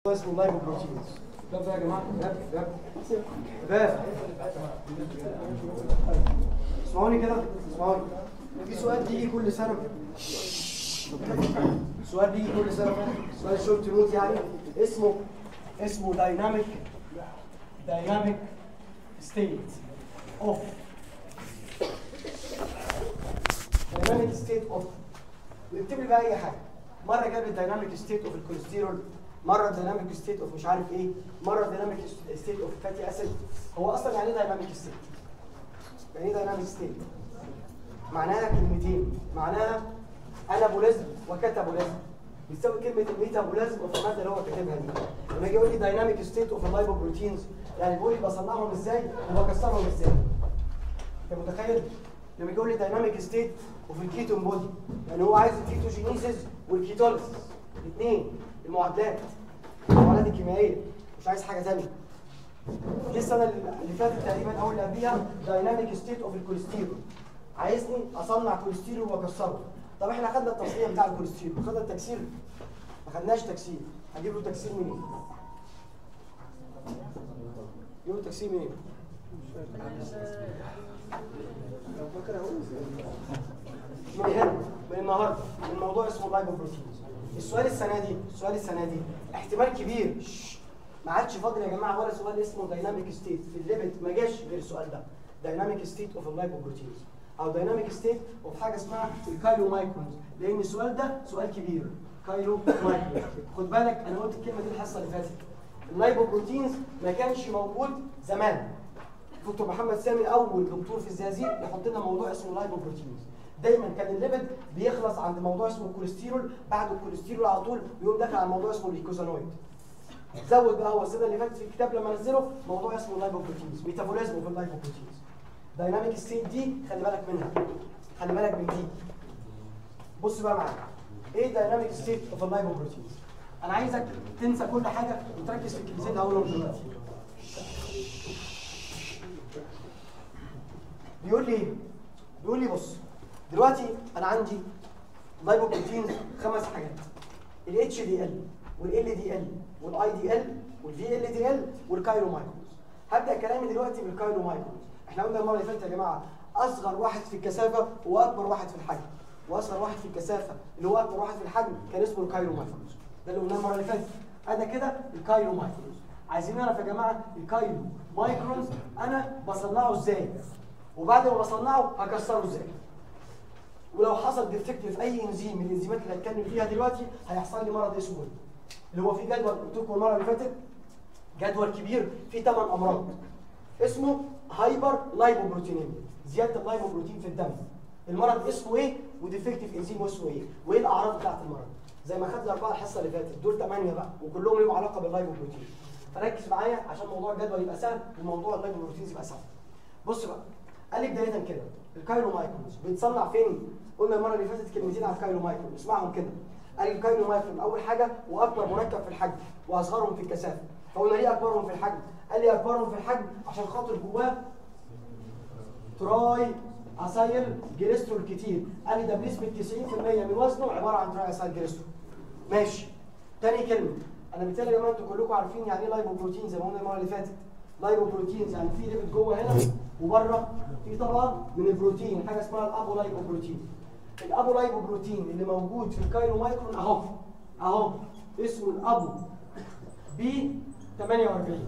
اسمه لايبو بروتينز ده بقى يا جماعه باب باب باب اسمعوني كده اسمعوني في سؤال بيجي كل سنه سؤال بيجي كل سنه سؤال شورت نوت يعني اسمه اسمه دايناميك دايناميك ستيت اوف دايناميك ستيت اوف ويكتب لي بقى اي حاجه مره جاب الدايناميك ستيت اوف الكوليسترول مره دايناميك ستيت اوف مش عارف ايه مره دايناميك ستيت اوف فاتي اسيد هو اصلا يعني ايه دايناميك ستيت يعني ايه دايناميك ستيت معناها كلمتين معناها انابوليزم وكاتابوليزم بيساوي كلمه الميتابوليزم اوف الماده اللي هو كاتبها دي لما يجي يقول لي دايناميك ستيت اوف اللايبوبروتينز يعني بيقول لي بصنعهم ازاي وبكسرهم ازاي انت متخيل لما يجي يقول لي دايناميك ستيت اوف الكيتون بودي يعني هو عايز الكيتوجينيسيس والكيتوليسيس الاثنين المعادلات المعادلات الكيميائيه مش عايز حاجه ثانيه دي السنه اللي فاتت تقريبا او اللي قبليها دايناميك ستيت اوف الكوليسترول عايزني اصنع كوليسترول واكسره طب احنا خدنا التصنيع بتاع الكوليسترول خدنا التكسير ما خدناش تكسير هجيب له تكسير منين يقول تكسير منين من هنا من النهارده من موضوع اسمه لايبوبروتينز السؤال السنه دي السؤال السنه دي احتمال كبير شش. ما عادش فاضل يا جماعه ولا سؤال اسمه دايناميك ستيت في الليبت ما جاش غير السؤال ده دايناميك ستيت اوف اللايبوبروتينز او دايناميك ستيت اوف حاجه اسمها الكايلو مايكرونز لان السؤال ده سؤال كبير كايلو مايكرون خد بالك انا قلت الكلمه دي الحصه اللي فاتت اللايبوبروتينز ما كانش موجود زمان دكتور محمد سامي اول دكتور في الزقازيق يحط لنا موضوع اسمه لايبوبروتينز دايما كان الليبيد بيخلص عند موضوع اسمه الكوليسترول بعد الكوليسترول على طول بيقوم داخل على موضوع اسمه الليكوزانويد زود بقى هو السنه اللي فاتت في الكتاب لما نزله موضوع اسمه لايبوبروتينز ميتابوليزم في اللايبوبروتينز دايناميك ستيت دي خلي بالك منها خلي بالك من دي بص بقى معايا ايه دايناميك ستيت اوف اللايبوبروتينز انا عايزك تنسى كل حاجه وتركز في الكلمتين اللي هقولهم دلوقتي بيقول لي ايه بيقول لي بص دلوقتي انا عندي لايبوبروتينز خمس حاجات ال HDL وال LDL والاي دي ال والفي ال دي ال والكايرو مايكرونز هبدا كلامي دلوقتي بالكايرو مايكرونز احنا قلنا المره اللي فاتت يا جماعه اصغر واحد في الكثافه هو اكبر واحد في الحجم واصغر واحد في الكثافه اللي هو اكبر واحد في الحجم كان اسمه الكايرو مايكرونز ده اللي قلناه المره اللي فاتت انا كده الكايرو مايكرونز عايزين نعرف يا جماعه الكايرو مايكرونز انا بصنعه ازاي وبعد ما بصنعه هكسره ازاي ولو حصل ديفكت في اي انزيم من الانزيمات اللي هتكلم فيها دلوقتي هيحصل لي مرض اسمه ايه؟ اللي هو في جدول قلت لكم المره اللي فاتت جدول كبير فيه ثمان امراض اسمه هايبر لايبوبروتينيميا زياده اللايبوبروتين في الدم المرض اسمه ايه وديفكتيف انزيم اسمه ايه وايه الاعراض بتاعت المرض زي ما خدنا اربعه الحصه اللي فاتت دول ثمانيه بقى وكلهم لهم علاقه باللايبوبروتين فركز معايا عشان موضوع الجدول يبقى سهل وموضوع اللايبوبروتينز يبقى سهل بص بقى قال لي بدايه كده الكايرو مايكرونز بيتصنع فين قلنا المره اللي فاتت كلمتين على الكايرو مايكرون اسمعهم كده قال لي الكايرو مايكرون اول حاجه واكبر مركب في الحجم واصغرهم في الكثافه فقلنا ليه اكبرهم في الحجم قال لي اكبرهم في الحجم عشان خاطر جواه تراي اسايل جليسترول كتير قال لي ده بنسبه 90% من وزنه عباره عن تراي اسايل جليسترول ماشي تاني كلمه انا بالتالي يا جماعه انتوا كلكم عارفين يعني ايه لايبوبروتين زي ما قلنا المره اللي فاتت لايبوبروتينز يعني في ليبيد جوه هنا وبره في طبقه من البروتين حاجه اسمها الابو لايبوبروتين الابو لايبوبروتين اللي موجود في الكايرو مايكرون اهو اهو اسمه الابو بي 48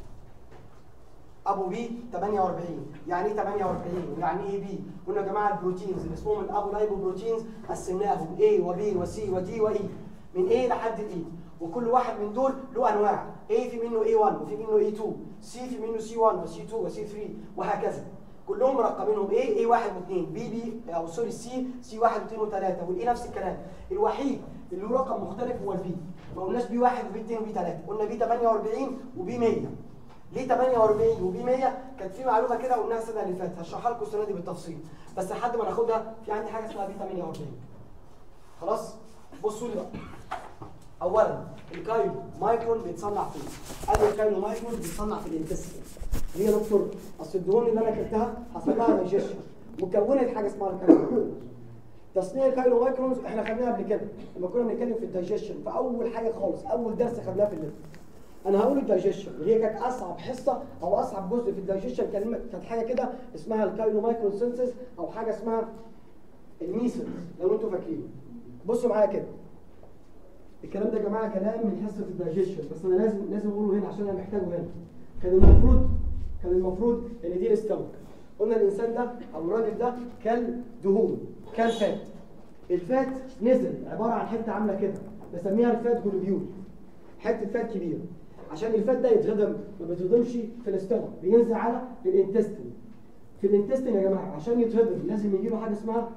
ابو بي 48 يعني ايه 48 يعني ايه بي قلنا يا جماعه البروتينز اللي اسمهم الابو لايبوبروتينز قسمناهم A وبي وسي ودي واي من A لحد الاي وكل واحد من دول له انواع A في منه A1 وفي منه A2 C في منه C1 وC2 وC3 وهكذا كلهم مرقمينهم A A1 و2 B B او سوري C C1 و2 و3 والاي نفس الكلام الوحيد اللي له رقم مختلف هو البي ما قلناش بي 1 وبي 2 وبي 3 قلنا بي 48 وبي 100 ليه 48 وبي 100 كانت في معلومه كده قلناها السنه اللي فاتت هشرحها لكم السنه دي بالتفصيل بس لحد ما ناخدها في عندي حاجه اسمها بي 48 خلاص بصوا لي بقى اولا الكايلو مايكرون بيتصنع فين؟ ادي الكايلو مايكرون بيتصنع في الانتستين ليه يا دكتور؟ اصل الدهون اللي انا اكلتها حصل لها دايجيشن وكونت حاجه اسمها الكايلو مايكرون تصنيع الكايلو مايكرونز احنا خدناها قبل كده لما كنا بنتكلم في الدايجيشن فاول حاجه خالص اول درس خدناه في الليفل انا هقول الدايجيشن اللي هي كانت اصعب حصه او اصعب جزء في الدايجيشن كلمه كانت حاجه كده اسمها الكايلو مايكرون سينسز او حاجه اسمها الميسلز لو انتوا فاكرين بصوا معايا كده الكلام ده يا جماعه كلام من حصه الدايجيشن بس انا لازم لازم اقوله هنا عشان انا محتاجه هنا كان المفروض كان المفروض ان دي الاستمك قلنا الانسان ده او الراجل ده كل دهون كل فات الفات نزل عباره عن حته عامله كده بسميها الفات جلوبيول حته فات كبيره عشان الفات ده يتهضم ما بيتهضمش في الاستمك بينزل على الانتستين في الانتستين يا جماعه عشان يتهضم لازم يجي له حاجه اسمها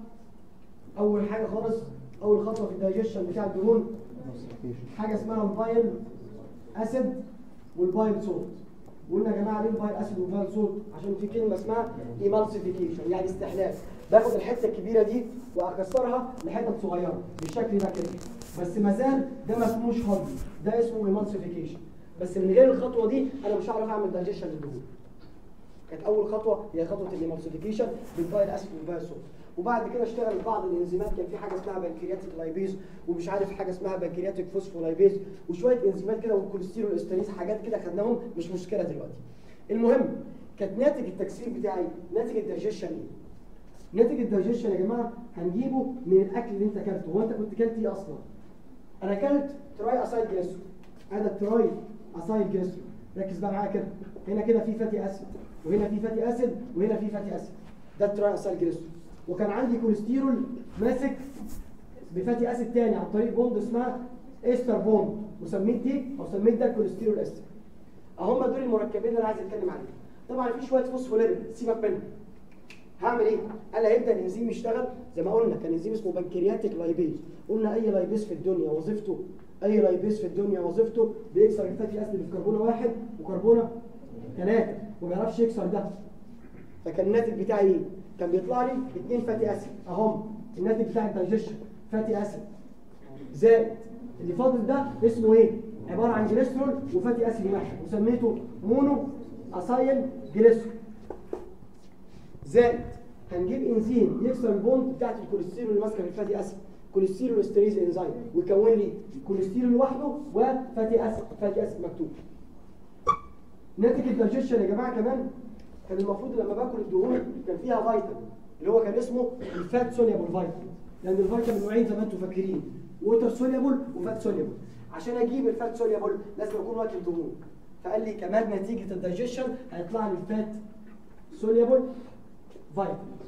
اول حاجه خالص اول خطوه في الدايجيشن بتاع الدهون حاجه اسمها البايل اسيد والبايل صوت قلنا يا جماعه ليه البايل اسيد والبايل صوت عشان في كلمه اسمها ايمالسيفيكيشن يعني استحلال باخد الحته الكبيره دي واكسرها لحتت صغيره بالشكل ده كده بس ما زال ده ما اسموش هضم ده اسمه ايمالسيفيكيشن بس من غير الخطوه دي انا مش هعرف اعمل دايجيشن للدهون كانت اول خطوه هي خطوه الايمالسيفيكيشن بالبايل اسيد والبايل صوت وبعد كده اشتغل بعض الانزيمات كان في حاجه اسمها بنكرياتيك لايبيز ومش عارف حاجه اسمها بنكرياتيك فوسفولايبيز وشويه انزيمات كده والكوليسترول استريز حاجات كده خدناهم مش مشكله دلوقتي المهم كانت ناتج التكسير بتاعي ناتج الدايجيشن ايه ناتج الدايجيشن يا جماعه هنجيبه من الاكل اللي انت اكلته هو انت كنت اكلت ايه اصلا انا اكلت تراي اسايل جليسرول هذا التراي اسايل جليسرول ركز بقى معايا كده هنا كده في فاتي اسيد وهنا في فاتي اسيد وهنا في فاتي اسيد ده التراي اسايل جليسرول وكان عندي كوليسترول ماسك بفاتي اسيد تاني عن طريق بوند اسمها استر بوند وسميت دي او سميت ده كوليسترول استر اهم دول المركبين اللي انا عايز اتكلم عليهم طبعا في شويه فوسفوليبيد سيبك منهم هعمل ايه؟ قال هيبدا الانزيم يشتغل زي ما قلنا كان انزيم اسمه بنكرياتيك لايبيز قلنا اي لايبيز في الدنيا وظيفته اي لايبيز في الدنيا وظيفته بيكسر الفاتي اسيد في كربونه واحد وكربونه ثلاثه وما يعرفش يكسر ده فكان الناتج بتاعي ايه؟ كان بيطلع لي اثنين فاتي اسيد اهم الناتج بتاع الدايجيشن فاتي اسيد زائد اللي فاضل ده اسمه ايه؟ عباره عن جليسرول وفاتي اسيد واحد وسميته مونو اسايل جليسرول زائد هنجيب انزيم يكسر البوند بتاعت الكوليسترول اللي ماسكه في الفاتي اسيد كوليسترول استريز انزيم ويكون لي كوليسترول لوحده وفاتي اسيد فاتي اسيد مكتوب ناتج الدايجيشن يا جماعه كمان كان المفروض لما باكل الدهون كان فيها فيتامين اللي هو كان اسمه الفات سوليبل فيتامين لان الفيتامين نوعين زي ما انتم فاكرين ووتر سوليبل وفات سوليبل عشان اجيب الفات سوليبل لازم اكون واكل دهون فقال لي كمان نتيجه الدايجيشن هيطلع لي الفات سوليبل فيتامين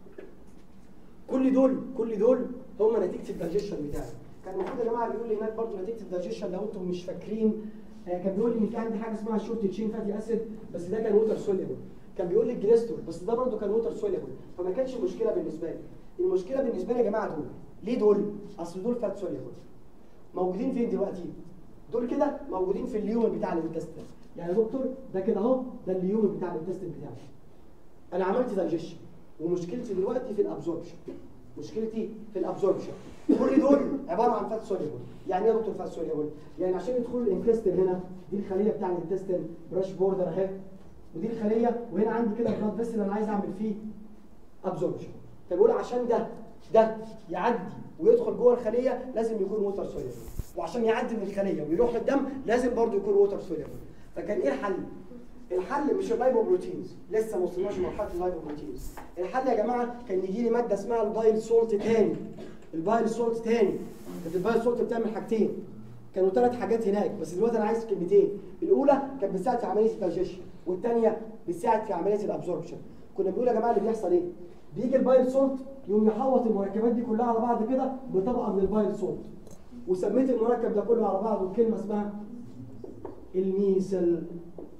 كل دول كل دول هم نتيجه الدايجيشن بتاعي كان المفروض يا جماعه بيقول لي هناك برضه نتيجه الدايجيشن لو انتم مش فاكرين آه، كان بيقول لي ان في عندي حاجه اسمها شورت تشين فاتي اسيد بس ده كان ووتر سوليبل كان بيقول لي الجليسترول بس ده برضه كان ووتر سوليبل فما كانش مشكله بالنسبه لي المشكله بالنسبه لي يا جماعه دول ليه دول اصل دول فات سوليبل موجودين فين دلوقتي دول كده موجودين في اليوم بتاع الانتستين يعني يا دكتور ده كده اهو ده اليوم بتاع الانتستين بتاعي انا عملت دايجيشن ومشكلتي دلوقتي في الابزوربشن مشكلتي في الابزوربشن كل دول عباره عن فات سوليبل يعني ايه يا دكتور فات سوليبل يعني عشان يدخلوا الانتستين هنا دي الخليه بتاع الانتستين براش بوردر اهي ودي الخليه وهنا عندي كده بلاد فيسل انا عايز اعمل فيه ابزوربشن فبيقول عشان ده ده يعدي ويدخل جوه الخليه لازم يكون ووتر سوليبل وعشان يعدي من الخليه ويروح للدم لازم برضه يكون ووتر سوليبل فكان ايه الحل الحل مش اللايبوبروتينز لسه ما وصلناش لمرحله اللايبوبروتينز الحل يا جماعه كان يجي لي ماده اسمها البايل سولت تاني البايل سولت تاني كانت البايل سولت بتعمل حاجتين كانوا ثلاث حاجات هناك بس دلوقتي انا عايز كلمتين الاولى كانت بتساعد في عمليه الدايجيشن والثانيه بتساعد في عمليه الابزوربشن كنا بنقول يا جماعه اللي بيحصل ايه بيجي البايل سولت يقوم يحوط المركبات دي كلها على بعض كده بطبقه من البايل سولت وسميت المركب ده كله على بعضه بكلمه اسمها الميسل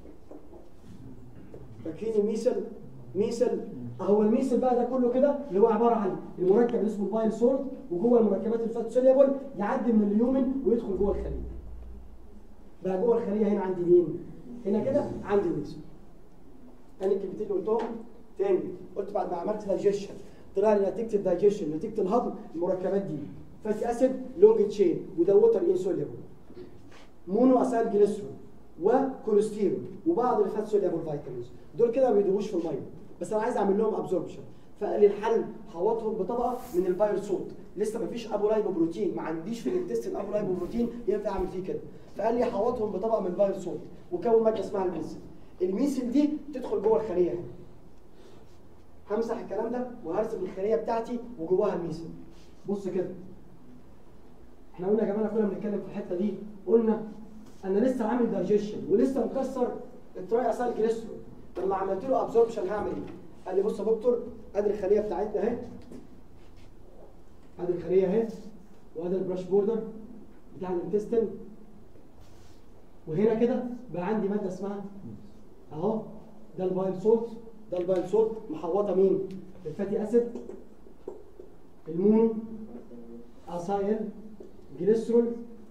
فاكرين الميسل ميسل اهو الميسل بقى ده كله كده اللي هو عباره عن المركب اللي اسمه بايل سولت وجوه المركبات الفات سوليبل يعدي من اليومن ويدخل جوه الخليه بقى جوه الخليه هنا عندي مين هنا كده عندي الميسل تاني الكلمتين اللي قلتهم تاني قلت بعد ما عملت دايجيشن طلع لي نتيجه الدايجيشن نتيجه الهضم المركبات دي فاتي اسيد لونج تشين وده ووتر انسوليبل مونو اسيل جليسرول وكوليسترول وبعض الفات سوليبل فيتامينز دول كده ما بيدوبوش في الميه بس انا عايز اعمل لهم ابزوربشن فقال لي الحل حوطهم بطبقه من البايرسوت لسه ما فيش ابو لايبو بروتين ما عنديش في الانتستين ابو لايبو بروتين ينفع اعمل فيه كده فقال لي حوطهم بطبقه من البايرسوت وكون ماده اسمها الميسل الميسل دي تدخل جوه الخليه هنا همسح الكلام ده وهرسم الخليه بتاعتي وجواها الميسل بص كده احنا قلنا يا جماعه كنا بنتكلم في الحته دي قلنا انا لسه عامل دايجيشن ولسه مكسر التراي اسال جليسرول لما عملت له ابزوربشن هعمل ايه؟ قال لي بص يا دكتور ادي الخليه بتاعتنا اهي ادي الخليه اهي وادي البراش بوردر بتاع الانتستين وهنا كده بقى عندي ماده اسمها اهو ده البايل سولت ده البايل سولت محوطه مين؟ بالفاتي اسيد المونو اسايل جليسرول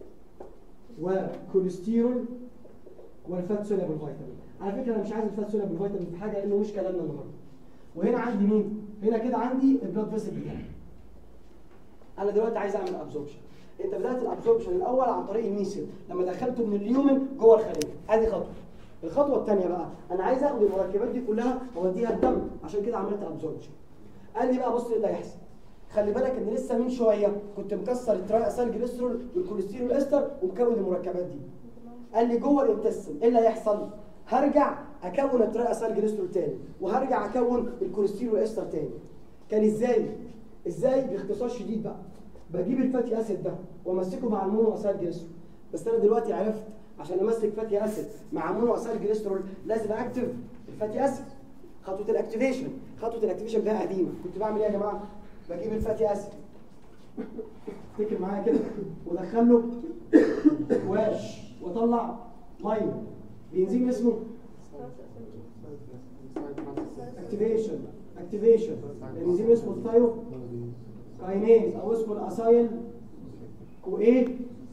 وكوليسترول والفات سوليبل فيتامين على فكره انا مش عايز الفات سوليبل فيتامين في حاجه لانه مش كلامنا النهارده وهنا عندي مين هنا كده عندي البلاد فيسل بتاعي انا دلوقتي عايز اعمل ابزوربشن انت بدات الابزوربشن الاول عن طريق الميسل لما دخلته من اليومن جوه الخليه ادي خطوه الخطوه الثانيه بقى انا عايز اخد المركبات دي كلها واوديها الدم عشان كده عملت ابزوربشن قال لي بقى بص ايه اللي هيحصل خلي بالك ان لسه من شويه كنت مكسر التراي اسال جليسرول والكوليسترول استر ومكون المركبات دي قال لي جوه الانتستين ايه اللي هيحصل هرجع اكون التراي اسال جليسرول تاني وهرجع اكون الكوليسترول استر تاني كان ازاي ازاي باختصار شديد بقى بجيب الفاتي اسيد ده وامسكه مع المونو اسال جليسرول بس انا دلوقتي عرفت عشان امسك فاتي اسيد مع مونو اسال جليسرول لازم اكتف الفاتي اسيد خطوه الاكتيفيشن خطوه الاكتيفيشن بقى قديمه كنت بعمل ايه يا جماعه بجيب الفاتي اسيد افتكر معايا كده وادخله واش واطلع ميه بنزين اسمه اكتيفيشن اكتيفيشن الانزيم اسمه الثايو كاينيز او اسمه الاسايل وايه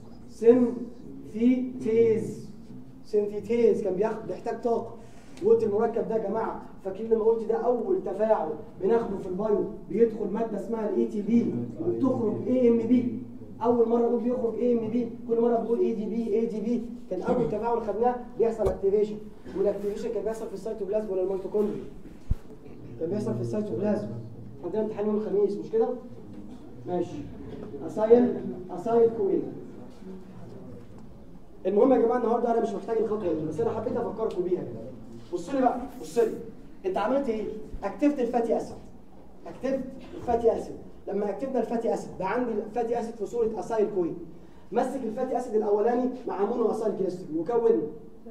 سنفيتيز سنفيتيز كان بياخد بيحتاج طاقه وقلت المركب ده يا جماعه فاكرين لما قلت ده اول تفاعل بناخده في البايو بيدخل ماده اسمها الاي تي بي وبتخرج اي ام بي اول مره نقول بيخرج اي ام بي كل مره بنقول اي دي بي اي دي بي كان اول تفاعل خدناه بيحصل اكتيفيشن والاكتيفيشن كان بيحصل في السيتوبلازم ولا الميتوكوندريا كان بيحصل في السيتوبلازم عندنا امتحان يوم الخميس مش كده ماشي اسايل اسايل كوين المهم يا جماعه النهارده انا مش محتاج الخطوه دي بس انا حبيت افكركم بيها كده بص لي بقى بص لي انت عملت ايه اكتفت الفاتي اسيد اكتفت الفاتي اسيد لما اكتفنا الفاتي اسيد بقى عندي الفاتي اسيد في صوره اسايل كوين مسك الفاتي اسيد الاولاني مع مونو اسايل كليسترول وكون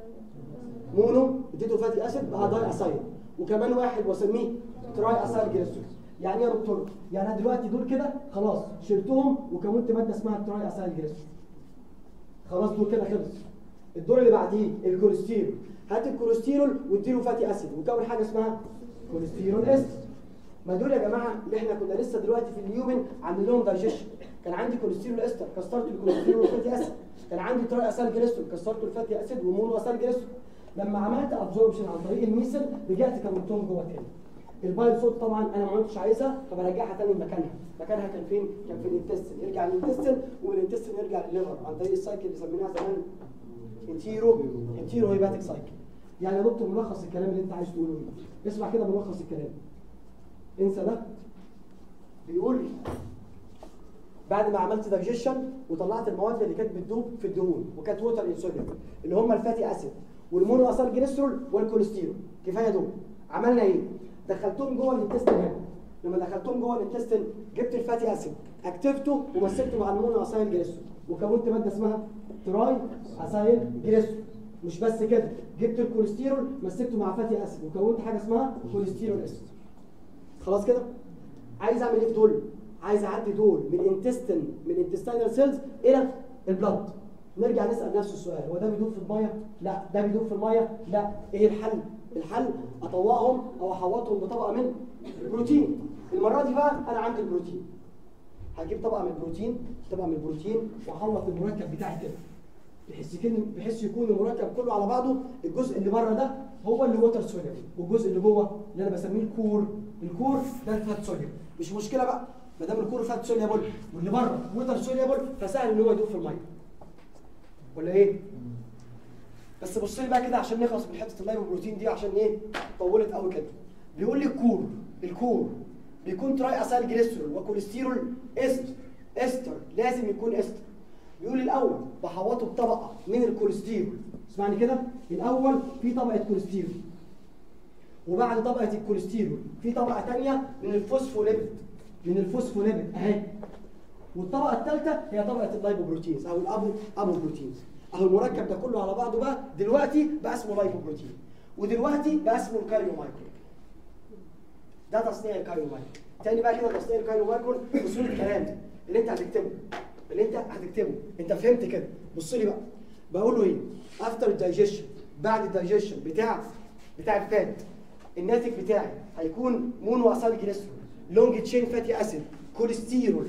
مونو اديته فاتي اسيد بقى داي اسايل وكمان واحد واسميه تراي اسايل كليسترول يعني ايه يا دكتور يعني انا دلوقتي دول كده خلاص شلتهم وكونت ماده اسمها تراي اسايل كليسترول خلاص دول كده خلص الدور اللي بعديه الكوليسترول هات الكوليسترول واديله فاتي اسيد وكون حاجه اسمها كوليسترول استر ما دول يا جماعه اللي احنا كنا لسه دلوقتي في اليومن عاملين لهم دايجيشن كان عندي كوليسترول استر كسرت الكوليسترول والفاتي اسيد كان عندي تراي اسال جليسترول كسرت الفاتي اسيد ومونو اسال جليسترول لما عملت ابزوربشن عن طريق الميسل رجعت كونتهم جوه تاني البايل صوت طبعا انا ما عدتش عايزها فبرجعها تاني مكانها مكانها كان فين كان في الانتستين يرجع للانتستين ومن الانتستين يرجع للليفر عن طريق السايكل اللي سميناها زمان انتيرو انتيرو هيباتيك سايكل يعني يا دكتور ملخص الكلام اللي انت عايز تقوله ايه اسمع كده ملخص الكلام انسى ده بيقول بعد ما عملت دايجيشن وطلعت المواد اللي كانت بتدوب في الدهون وكانت ووتر انسولين اللي هم الفاتي اسيد والمونو اسال جليسرول والكوليسترول كفايه دول عملنا ايه دخلتهم جوه الانتستين هنا لما دخلتهم جوه الانتستين جبت الفاتي اسيد اكتفته ومسكته مع المونو اسايل جليسرول وكونت ماده اسمها تراي اسايل جليسرول مش بس كده جبت الكوليسترول مسكته مع فاتي اسيد وكونت حاجه اسمها كوليسترول اسيد خلاص كده عايز اعمل ايه في دول عايز اعدي دول من الانتستين من الانتستينال سيلز الى البلد نرجع نسال نفس السؤال هو ده بيدوب في الميه لا ده بيدوب في الميه لا ايه الحل الحل اطوقهم او احوطهم بطبقه من بروتين المره دي بقى انا عندي البروتين هجيب طبقه من البروتين طبقه من البروتين واحوط المركب بتاعي كده بحيث يكون بحيث يكون المركب كله على بعضه الجزء اللي بره ده هو اللي ووتر سوليبل والجزء اللي جوه اللي انا بسميه الكور الكور ده الفات سوليبل مش مشكله بقى ما دام الكور فات سوليبل واللي بره ووتر سوليبل فسهل ان هو يدوب في الميه ولا ايه بس بص لي بقى كده عشان نخلص من حته اللايف بروتين دي عشان ايه طولت قوي كده بيقول لي الكور الكور بيكون تراي اسايل جليسرول وكوليسترول استر استر لازم يكون استر بيقول الاول بحوطه بطبقه من الكوليسترول اسمعني كده الاول في طبقه كوليسترول وبعد طبقه الكوليسترول في طبقه ثانيه من الفوسفوليبيد من الفوسفوليبيد اهي والطبقه الثالثه هي طبقه اللايبوبروتينز او الابو ابو بروتينز اهو المركب ده كله على بعضه بقى دلوقتي بقى اسمه لايبوبروتين ودلوقتي بقى اسمه الكايرومايكرون ده تصنيع الكايرومايكرون تاني بقى كده تصنيع الكايرومايكرون بصوا لي الكلام اللي انت هتكتبه اللي انت هتكتبه انت فهمت كده بص لي بقى بقول له ايه افتر الدايجيشن بعد الدايجيشن بتاع بتاع الفات الناتج بتاعي هيكون مونو اسال جليسرول لونج تشين فاتي اسيد كوليسترول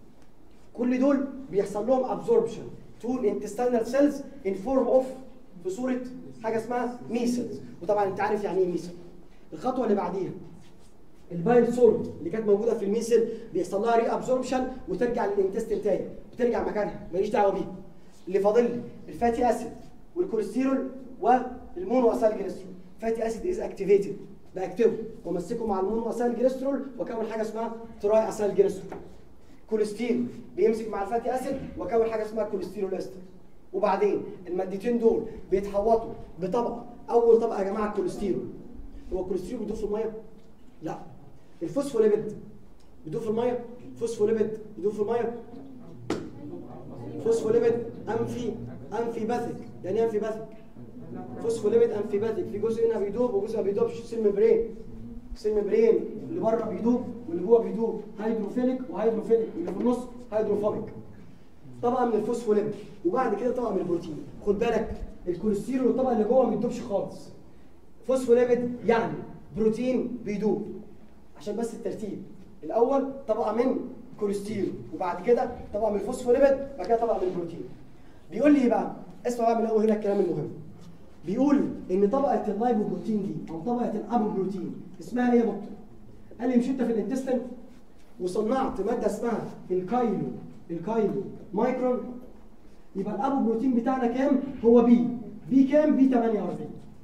كل دول بيحصل لهم ابزوربشن تو الانتستينال سيلز ان فورم اوف في صوره حاجه اسمها ميسلز وطبعا انت عارف يعني ايه ميسل الخطوه اللي بعديها البايل سولت اللي كانت موجوده في الميسل بيحصل لها ري ابزوربشن وترجع للانتستين تاني بترجع مكانها ماليش دعوه بيها اللي فاضل لي الفاتي اسيد والكوليسترول والمونو اسال جليسرول فاتي اسيد از اكتيفيتد باكتبه وامسكه مع المونو اسال جليسرول واكون حاجه اسمها تراي اسال جليسرول كوليسترول بيمسك مع الفاتي اسيد واكون حاجه اسمها كوليسترول استر وبعدين المادتين دول بيتحوطوا بطبقه اول طبقه يا جماعه الكوليسترول هو الكوليسترول بيدوب في الميه لا الفوسفوليبيد بيدوب في الميه فوسفوليبيد بيدوب في الميه فوسفوليبيد انفي انفي باثيك يعني ايه انفي باثيك فوسفوليبيد انفي باثيك في جزء منها بيدوب وجزء ما بيدوبش سيل ممبرين سيل ممبرين اللي بره بيدوب واللي جوه بيدوب هيدروفيليك وهيدروفيليك اللي في النص هيدروفوبيك طبقه من الفوسفوليبيد وبعد كده طبقه من البروتين خد بالك الكوليسترول والطبقه اللي جوه ما بيدوبش خالص فوسفوليبيد يعني بروتين بيدوب عشان بس الترتيب الاول طبقه من كوليسترول وبعد كده طبقه من الفوسفوليبيد بعد كده طبقه من البروتين بيقول لي ايه بقى اسمع بقى من الاول هنا الكلام المهم بيقول ان طبقه اللايبوبروتين دي او طبقه الابوبروتين اسمها ايه يا دكتور قال لي مش انت في الانتستين وصنعت ماده اسمها الكايلو الكايلو مايكرون يبقى الابوبروتين بتاعنا كام هو بي بي كام بي 48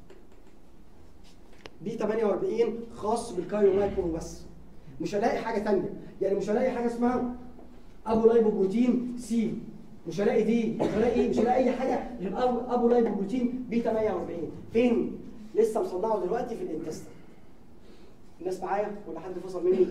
بي 48 خاص بالكايلو مايكرون بس مش هلاقي حاجه ثانيه يعني مش هلاقي حاجه اسمها ابو لايبوبروتين سي مش هلاقي دي مش هلاقي مش هلاقي اي حاجه غير ابو ابو لايبوبروتين بي 48 فين لسه مصنعه دلوقتي في الانتستين الناس معايا ولا حد فصل مني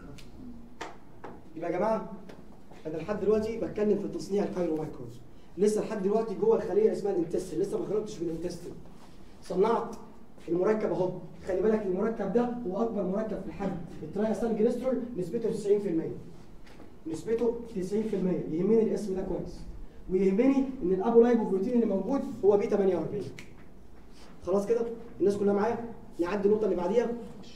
يبقى يا جماعه انا لحد دلوقتي بتكلم في تصنيع الكايرو مايكروز لسه لحد دلوقتي جوه الخليه اللي اسمها الانتستين لسه ما خرجتش من الانتستين صنعت المركب اهو خلي بالك المركب ده هو اكبر مركب في الحجم الترايسال جليسترول نسبته 90% نسبته 90% يهمني الاسم ده كويس ويهمني ان الابو لايبوبروتين اللي موجود هو بي 48 خلاص كده الناس كلها معايا نعدي النقطه اللي بعديها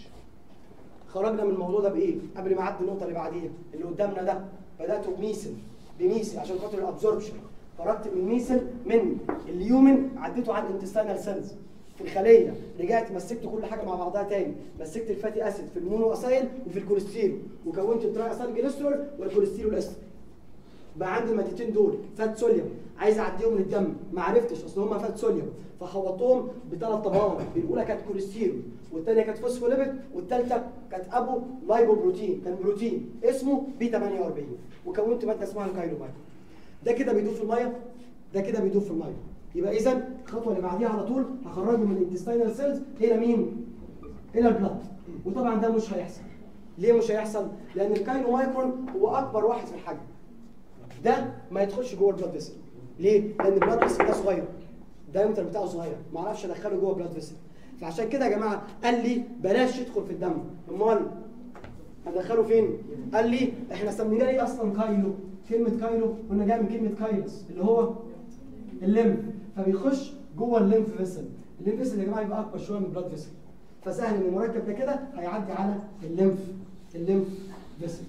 خرجنا من الموضوع ده بايه قبل ما اعدي النقطه اللي بعديها اللي قدامنا ده بدات بميسل بميسل عشان خاطر الابزوربشن خرجت من ميسل من اليومن عديته على الانتستينال سيلز في الخليه رجعت مسكت كل حاجه مع بعضها تاني مسكت الفاتي اسيد في المونو اسايل وفي الكوليسترول وكونت التراي اسايل جليسترول والكوليسترول استر بقى عندي المادتين دول فات سوليوم عايز اعديهم من الدم ما عرفتش اصل هم فات سوليوم فحوطتهم بثلاث طبقات الاولى كانت كوليسترول والثانيه كانت فوسفوليبيد والثالثه كانت ابو لايبوبروتين كان بروتين اسمه بي 48 وكونت ماده اسمها الكايروبايت ده كده بيدوب في الميه ده كده بيدوب في الميه يبقى اذا الخطوه اللي بعديها على طول هخرجه من الانتستينال سيلز الى مين؟ الى البلاد وطبعا ده مش هيحصل ليه مش هيحصل؟ لان الكايرو مايكرون هو اكبر واحد في الحجم ده ما يدخلش جوه البلاد فيسل ليه؟ لان البلاد فيسل ده صغير الدايمتر بتاعه صغير ما اعرفش ادخله جوه البلاد فيسل فعشان كده يا جماعه قال لي بلاش يدخل في الدم امال هندخله فين؟ قال لي احنا سميناه ايه اصلا كايلو؟ كلمه كايلو قلنا جايه من كلمه كايلوس اللي هو الليمف فبيخش جوه الليمف فيسل الليمف فيسل يا جماعه يبقى اكبر شويه من البلاد فيسل فسهل ان المركب ده كده هيعدي على الليمف الليمف فيسل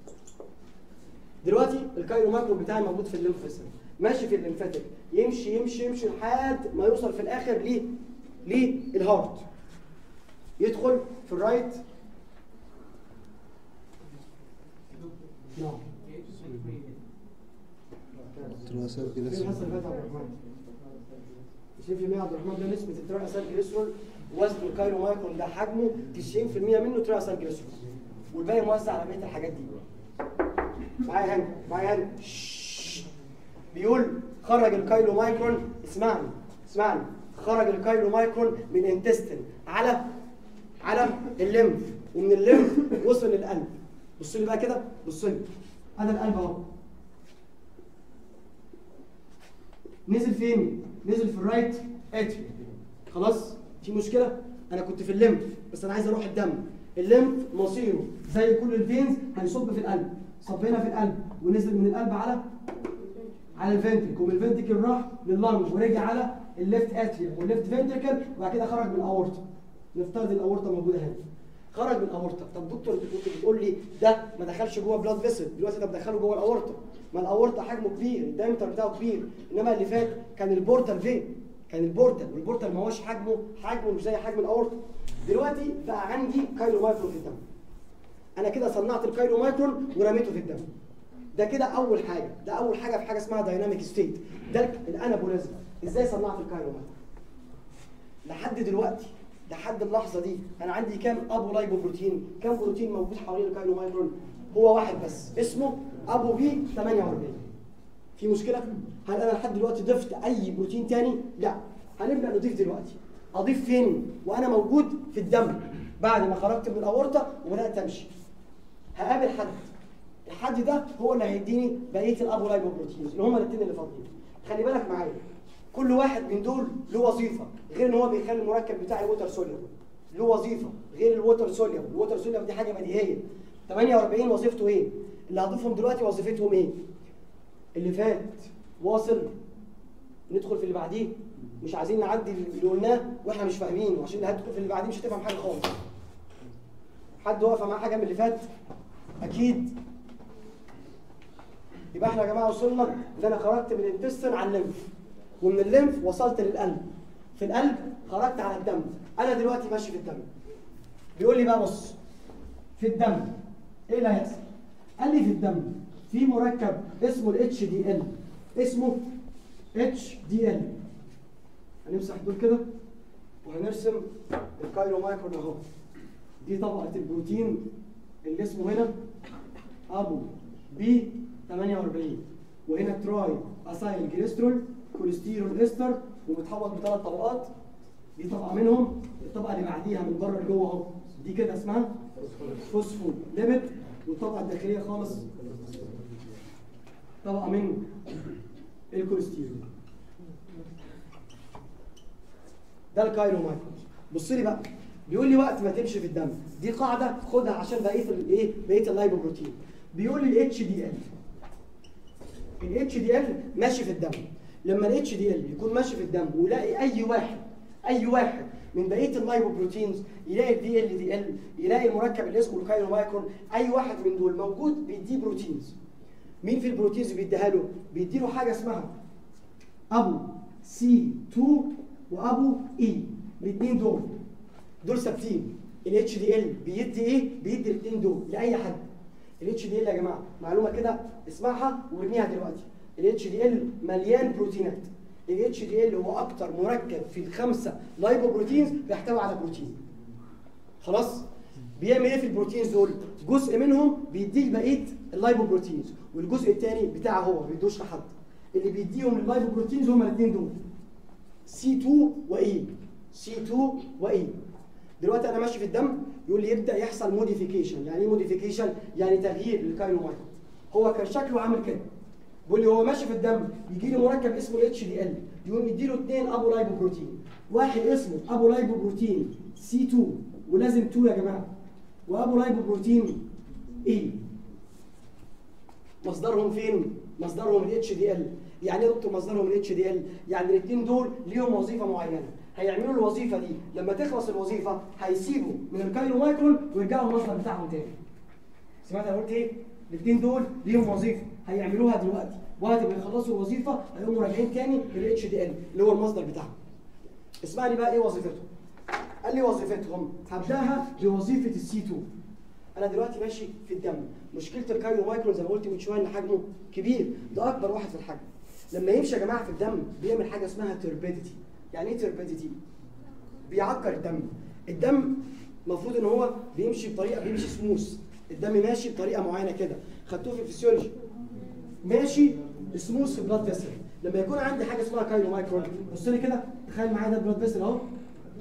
دلوقتي الكايرو ماكرو بتاعي موجود في الليمف فيسل ماشي في الليمفاتيك يمشي يمشي يمشي لحد ما يوصل في الاخر ليه للهارت يدخل في الرايت نعم تراسل كده فين حصل فات عبد الرحمن 90% عبد الرحمن ده نسبة الترايسال جليسرول وزن الكايرو مايكرون ده حجمه 90% منه ترايسال جليسرول والباقي موزع على بقيه الحاجات دي معايا هنا معايا هنا شش. بيقول خرج الكايلو مايكرون اسمعني اسمعني خرج الكايلو مايكرون من الانتستين على على الليمف ومن الليمف وصل للقلب بص لي بقى كده بص لي انا القلب اهو نزل فين؟ نزل في الرايت اتريوم خلاص؟ في مشكلة؟ أنا كنت في الليمف بس أنا عايز أروح الدم الليمف مصيره زي كل الفينز هيصب في القلب صب هنا في القلب ونزل من القلب على على الفنتريك ومن الفنتريكل راح لللنج ورجع على الليفت اتريوم والليفت فنتريكل وبعد كده خرج من الاورطه نفترض الاورطه موجوده هنا خرج من الاورطه طب دكتور انت كنت بتقول لي ده ما دخلش جوه بلاد فيسل دلوقتي ده بدخله جوه الاورطه ما الاورطه حجمه كبير الدايمتر بتاعه كبير انما اللي فات كان البورتال فين كان البورتال والبورتال ما هوش حجمه حجمه مش زي حجم الاورطه دلوقتي بقى عندي كايلو مايكرون في الدم انا كده صنعت الكايلو مايكرون ورميته في الدم ده كده اول حاجه ده اول حاجه في حاجه اسمها دايناميك ستيت ده الانابوليزم ازاي صنعت الكايلو مايكرون لحد دلوقتي لحد اللحظه دي انا عندي كام ابو لايبو بروتين كام بروتين موجود حوالين الكايلو مايكرون هو واحد بس اسمه ابو بي 48 في مشكله هل انا لحد دلوقتي ضفت اي بروتين تاني لا هنبدا نضيف دلوقتي اضيف فين وانا موجود في الدم بعد ما خرجت من الاورطه وبدات امشي هقابل حد الحد ده هو اللي هيديني بقيه الابو لايبو بروتينز اللي هم الاثنين اللي فاضلين خلي بالك معايا كل واحد من دول له وظيفه غير ان هو بيخلي المركب بتاعي ووتر سوليبل له وظيفه غير الووتر سوليبل الووتر سوليبل دي حاجه بديهيه 48 وظيفته ايه اللي هضيفهم دلوقتي وظيفتهم ايه اللي فات واصل ندخل في اللي بعديه مش عايزين نعدي اللي قلناه واحنا مش فاهمين وعشان اللي هتدخل في اللي بعديه مش هتفهم حاجه خالص حد واقفه معاه حاجه من اللي فات اكيد يبقى احنا يا جماعه وصلنا ان انا خرجت من الانتستين على الليمف ومن الليمف وصلت للقلب في القلب خرجت على الدم انا دلوقتي ماشي في الدم بيقول لي بقى بص في الدم ايه اللي هيحصل قال لي في الدم في مركب اسمه الاتش دي ال اسمه اتش دي ال هنمسح دول كده وهنرسم الكايرو مايكرون اهو دي طبقه البروتين اللي اسمه هنا ابو بي 48 وهنا تراي اسايل جليسترول كوليسترول استر ومتحوط بثلاث طبقات دي طبقه منهم الطبقه اللي بعديها من بره لجوه اهو دي كده اسمها فوسفو ليبيد والطبقه الداخليه خالص طبقه من الكوليسترول ده الكايرو مايكرون بص لي بقى بيقول لي وقت ما تمشي في الدم دي قاعده خدها عشان بقيه الايه بقيه اللايبوبروتين بيقول لي الاتش دي ال الاتش دي ال ماشي في الدم لما الاتش دي ال يكون ماشي في الدم ويلاقي اي واحد اي واحد من بقيه اللايبوبروتينز يلاقي الدي ال دي ال يلاقي المركب اللي اسمه الكايرو مايكرون اي واحد من دول موجود بيديه بروتينز مين في البروتينز بيديها له بيديله حاجه اسمها ابو سي 2 وابو اي الاثنين دول دول ثابتين الاتش دي ال بيدي ايه بيدي الاثنين دول لاي حد الاتش دي ال يا جماعه معلومه كده اسمعها وارميها دلوقتي الاتش دي ال مليان بروتينات الاتش دي ال هو اكتر مركب في الخمسه لايبوبروتينز بيحتوي على بروتين خلاص بيعمل ايه في البروتينز دول جزء منهم بيديك بقيه اللايبوبروتينز والجزء الثاني بتاعه هو ما بيدوش لحد اللي بيديهم اللايبوبروتينز هم الاثنين دول سي 2 واي سي 2 واي دلوقتي انا ماشي في الدم يقول لي يبدا يحصل موديفيكيشن يعني ايه موديفيكيشن يعني تغيير للكاينو مايكرون هو كان شكله عامل كده بيقول لي هو ماشي في الدم يجي لي مركب اسمه اتش دي ال يقوم يديله اثنين ابو لايبو بروتين واحد اسمه ابو لايبو بروتين سي 2 ولازم 2 يا جماعه وابو لايبو بروتين اي مصدرهم فين مصدرهم الاتش دي ال يعني ايه دكتور مصدرهم الاتش دي ال يعني الاثنين دول ليهم وظيفه معينه هيعملوا الوظيفه دي لما تخلص الوظيفه هيسيبوا من الكايلو مايكرون ويرجعوا المصدر بتاعهم تاني سمعت انا قلت ايه الاثنين دول ليهم وظيفه هيعملوها دلوقتي وقت ما يخلصوا الوظيفه هيقوموا راجعين تاني للاتش دي ال اللي هو المصدر بتاعهم اسمعني بقى ايه وظيفتهم قال لي وظيفتهم هبداها بوظيفه السي 2 انا دلوقتي ماشي في الدم مشكله الكايلو مايكرون زي ما قلت من شويه ان حجمه كبير ده اكبر واحد في الحجم لما يمشي يا جماعه في الدم بيعمل حاجه اسمها تربيديتي يعني ايه تربيديتي بيعكر الدم الدم المفروض ان هو بيمشي بطريقه بيمشي سموث الدم ماشي بطريقه معينه كده خدتوه في الفسيولوجي ماشي سموث في بلاد فيسل لما يكون عندي حاجه اسمها كايلو مايكرون بص لي كده تخيل معايا ده بلاد فيسل اهو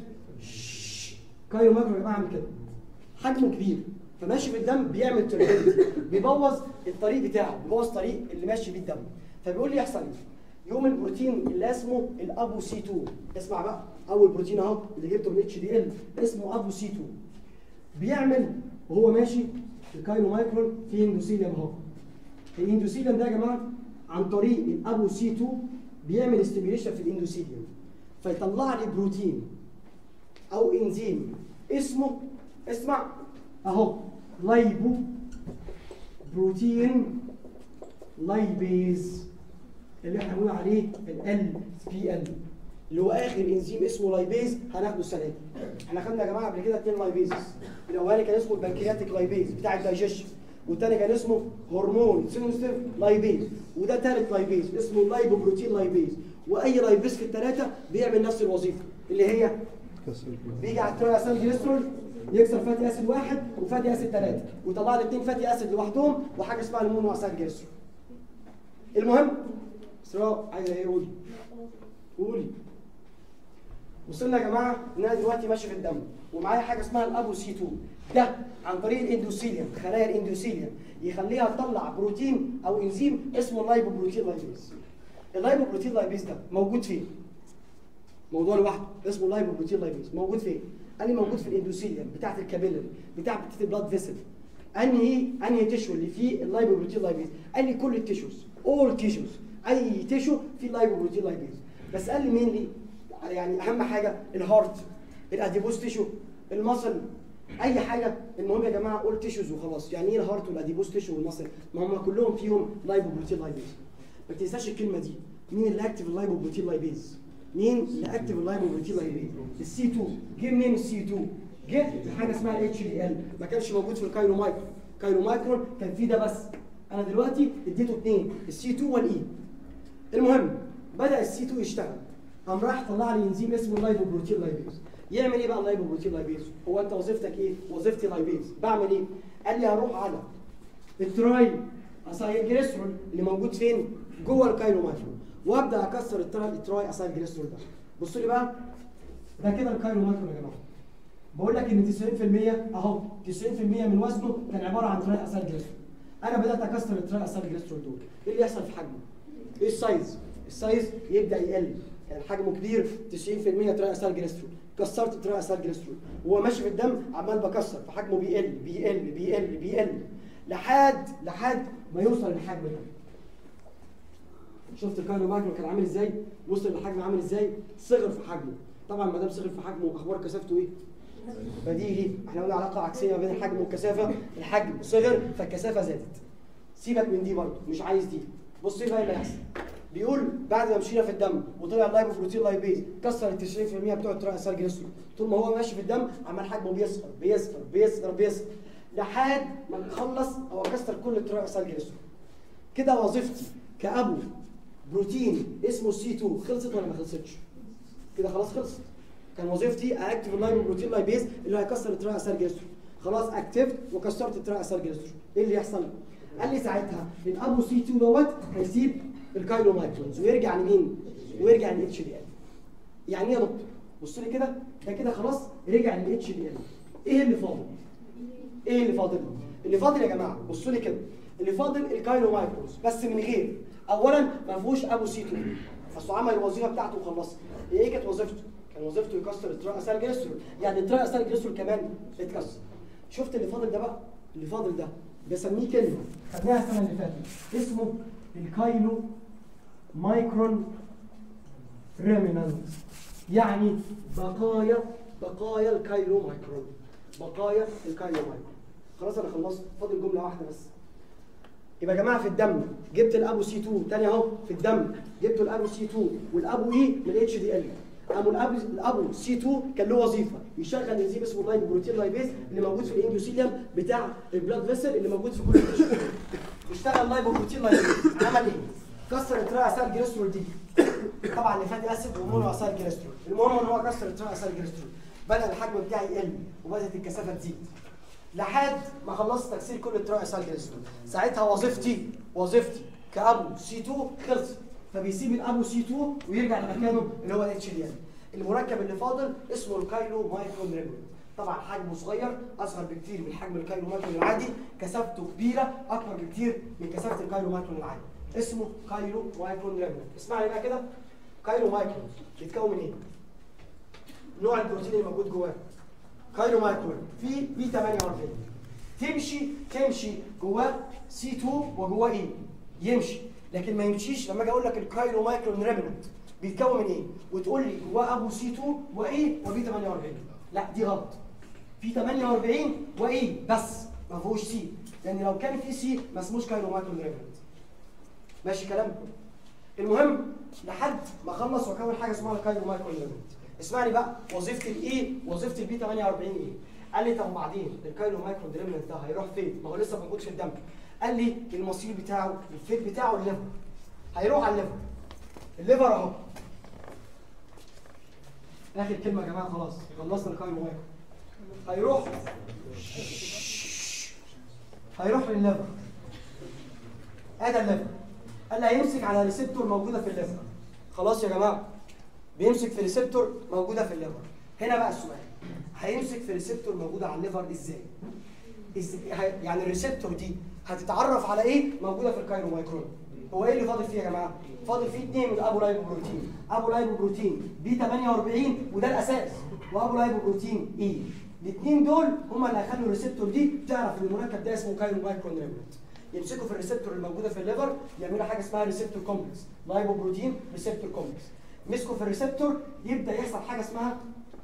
كايلو مايكرون يا جماعه عامل كده حجمه كبير فماشي في الدم بيعمل تربيت بيبوظ الطريق بتاعه بيبوظ الطريق اللي ماشي بيه الدم فبيقول لي يحصل ايه يوم البروتين اللي اسمه الابو سي 2 اسمع بقى اول بروتين اهو اللي جبته من اتش دي ال اسمه ابو سي 2 بيعمل وهو ماشي الكايلو مايكرون في اندوثيليوم اهو الاندوثيليوم ده يا جماعه عن طريق الابو سي 2 بيعمل استيميليشن في الاندوثيليوم فيطلع لي بروتين او انزيم اسمه اسمع اهو لايبو بروتين لايبيز اللي احنا بنقول عليه ال بي ال اللي هو اخر انزيم اسمه لايبيز هناخده السنه دي احنا خدنا يا جماعه قبل كده اثنين لايبيزز الاولاني كان اسمه البنكرياتيك لايبيز بتاع الدايجيشن والتاني كان اسمه هرمون سينستيف لايبيز وده ثالث لايبيز اسمه لايبو بروتين لايبيز واي لايبيز في الثلاثه بيعمل نفس الوظيفه اللي هي كسر البلاد. بيجي على الترا اسيد جليسترول يكسر فاتي اسيد واحد وفاتي اسيد ثلاثه ويطلع لي اثنين فاتي اسيد لوحدهم وحاجه اسمها المونو اسيد جليسترول المهم اسراء عايزه ايه قولي قولي وصلنا يا جماعه ان انا دلوقتي ماشي في الدم ومعايا حاجه اسمها الابو سي 2 ده عن طريق الاندوثيليوم خلايا الاندوثيليوم يخليها تطلع بروتين او انزيم اسمه اللايبو بروتين لايبيز اللايبو بروتين لايبيز ده موجود فين؟ موضوع لوحده اسمه لايبو بروتين لايبيز موجود فين؟ قال لي موجود في الاندوثيليوم بتاعت الكابيلري بتاعت البلاد فيسل انهي انهي تيشو اللي فيه اللايبو بروتين لايبيز قال لي كل التيشوز اول تيشوز اي تيشو فيه لايبو بروتين لايبيز بس قال لي مين لي يعني اهم حاجه الهارت الاديبوس تيشو المصل اي حاجه المهم يا جماعه اول تيشوز وخلاص يعني ايه الهارت والاديبوس تيشو والمصل ما هم كلهم فيهم لايبو بروتين لايبيز ما تنساش الكلمه دي مين اللي اكتف اللايبو بروتين لايبيز مين اللي اكتف اللايبو بروتين لايبيز السي 2 جه منين السي 2 جه في حاجه اسمها الاتش دي ال ما كانش موجود في الكايرو مايكرو كايرو مايكرون كان فيه ده بس انا دلوقتي اديته اثنين السي 2 والاي المهم بدا السي 2 يشتغل قام راح طلع لي انزيم اسمه لايبو بروتين لايبيز يعمل ايه بقى اللايبو بروتين لايبيز هو انت وظيفتك ايه وظيفتي لايبيز بعمل ايه قال لي هروح على التراي اسايل جليسرول اللي موجود فين جوه الكايرو مايكرو وابدا اكسر التراي التراي اسايل جليسرول ده بصوا لي بقى ده كده الكايرو مايكرو يا جماعه بقول لك ان 90% اهو 90% من وزنه كان عباره عن تراي اسايل جليسرول انا بدات اكسر التراي اسايل جليسرول دول ايه اللي يحصل في حجمه ايه السايز السايز يبدا يقل يعني حجمه كبير 90% تراي اسايل جليسرول كسرت التراي اسايل جليسرول وهو ماشي في الدم عمال بكسر فحجمه بيقل بيقل بيقل بيقل لحد لحد ما يوصل للحجم ده شفت الكايرو مايكرو كان عامل ازاي وصل لحجم عامل ازاي صغر في حجمه طبعا ما دام صغر في حجمه اخبار كثافته ايه بديهي احنا قلنا علاقه عكسيه ما بين الحجم والكثافه الحجم صغر فالكثافه زادت سيبك من دي برضه مش عايز دي بص ايه بقى اللي هيحصل بيقول بعد ما مشينا في الدم وطلع اللايبو بروتين لايبيز كسر ال 90% بتوع التراي اسال جليسرول طول ما هو ماشي في الدم عمال حجمه بيصغر بيصغر بيصغر بيصغر لحد ما نخلص او اكسر كل التراي اسال جليسرول كده وظيفتي كابو بروتين اسمه سي 2 خلصت ولا ما خلصتش؟ كده خلاص خلصت كان وظيفتي اكتف اللايبو بروتين لايبيز اللي هيكسر التراي اسال جليسرول خلاص اكتفت وكسرت التراي اسال جليسرول ايه اللي يحصل؟ قال لي ساعتها الابو سي 2 دوت هيسيب الكايلو مايكرونز ويرجع لمين؟ ويرجع للاتش دي ال يعني ايه يا دكتور؟ بص لي كده ده كده خلاص رجع للاتش دي ال ايه اللي فاضل؟ ايه اللي فاضل؟ اللي فاضل يا جماعه بصوا لي كده اللي فاضل الكايلو مايكرونز بس من غير اولا ما فيهوش ابو سي 2 بس عمل الوظيفه بتاعته وخلصها ايه كانت وظيفته؟ كان وظيفته يكسر التراي اسال جليسرول يعني التراي اسال جليسرول كمان اتكسر شفت اللي فاضل ده بقى؟ اللي فاضل ده بسميه كلمه خدناها السنه اللي فاتت اسمه الكايلو مايكرون ريمينانت يعني بقايا بقايا الكايلو مايكرون بقايا الكايلو مايكرون خلاص انا خلصت فاضل جمله واحده بس يبقى يا جماعه في الدم جبت الابو سي 2 تاني اهو في الدم جبت الابو سي 2 والابو اي من الاتش دي ال قاموا الابو الابو سي 2 كان له وظيفه يشغل انزيم اسمه لايبو بروتين لايبيز اللي موجود في الاندوثيليوم بتاع البلاد فيسل اللي موجود في كل التشو اشتغل لايبو بروتين لايبيز عمل ايه؟ كسر التراي اسال جليسرول دي طبعا اللي فاتي اسيد ومونو اسال جليسرول المهم ان هو كسر التراي اسال جليسرول بدا الحجم بتاعي يقل وبدات الكثافه تزيد لحد ما خلصت تكسير كل التراي اسايل جليسرول ساعتها وظيفتي وظيفتي كابو سي 2 خلصت فبيسيب الابو سي 2 ويرجع لمكانه اللي هو الاتش دي ال المركب اللي فاضل اسمه الكايلو مايكرو نيرمون طبعا حجمه صغير اصغر بكتير من حجم الكايلو مايكرون العادي كثافته كبيره اكبر بكتير من كثافه الكايلو مايكرون العادي اسمه كايلو مايكرون نيرمون اسمعني بقى كده كايلو مايكرون بيتكون من ايه نوع البروتين اللي موجود جواه كايلو مايكرون في بي 48 تمشي تمشي جواه سي 2 وجواه ايه يمشي لكن ما يمشيش لما اجي اقول لك الكايلو مايكرون ريمنت بيتكون من ايه وتقول لي جواه ابو سي 2 وايه وبي 48 لا دي غلط في 48 وايه بس ما فيهوش سي لان لو كان في سي ما اسموش كايلو مايكرون ريمنت ماشي كلام المهم لحد ما اخلص واكون حاجه اسمها الكايلو مايكرون ريمنت اسمعني بقى وظيفه الايه وظيفه البي 48 ايه قال لي طب وبعدين الكايلو مايكرون ريمنت ده هيروح فين ما هو لسه موجود في الدم قال لي المصير بتاعه الفيت بتاعه الليفر هيروح على الليفر الليفر اهو اخر كلمه يا جماعه خلاص خلصنا الكايلو مايكرون هيروح هيروح للليفر ادي الليفر قال لي هيمسك على ريسبتور موجوده في الليفر خلاص يا جماعه بيمسك في ريسبتور موجوده في الليفر هنا بقى السؤال هيمسك في ريسبتور موجوده على الليفر ازاي إز- ه- يعني الريسبتور دي هتتعرف على ايه موجوده في الكايرو مايكرون هو ايه اللي فاضل فيه يا جماعه فاضل فيه اثنين من ابو لايبو بروتين ابو لايبو بروتين بي 48 وده الاساس وابو لايبو بروتين اي الاثنين دول هما اللي هيخلوا الريسبتور دي تعرف ان المركب ده اسمه كايرو مايكرون ريمنت يمسكوا في الريسبتور الموجوده في الليفر يعملوا حاجه اسمها ريسبتور كومبلكس لايبو بروتين ريسبتور كومبلكس مسكوا في الريسبتور يبدا يحصل حاجه اسمها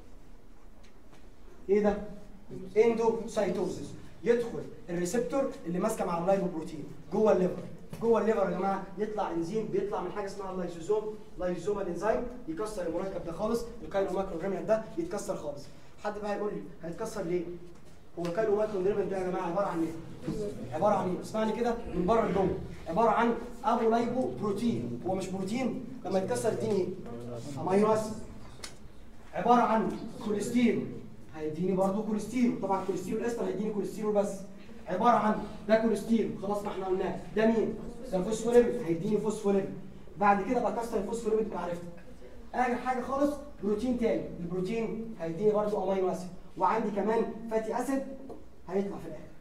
ايه ده؟ اندوسايتوزيس يدخل الريسبتور اللي ماسكه مع اللايبوبروتين جوه الليفر جوه الليفر يا جماعه يطلع انزيم بيطلع من حاجه اسمها اللايزوزوم لايزوزومال انزيم يكسر المركب ده خالص الكايلو مايكرو ريمنت ده يتكسر خالص حد بقى يقول لي هيتكسر ليه؟ هو الكايلو مايكرو ريمنت ده يا جماعه عباره عن ايه؟ عباره عن ايه؟ اسمعني كده من بره لجوه عباره عن ابو لايبو بروتين هو مش بروتين لما يتكسر يديني ايه؟ امينو اسيد عباره عن كوليسترول هيديني برضه كوليسترول طبعا كوليسترول استر هيديني كوليسترول بس عباره عن ده كوليسترول خلاص ما احنا قلناه ده مين ده فوسفوليبيد هيديني فوسفوليبيد بعد كده بكسر الفوسفوليبيد بمعرفتك اخر حاجه خالص بروتين تاني البروتين هيديني برضه امينو اسيد وعندي كمان فاتي اسيد هيطلع في الاخر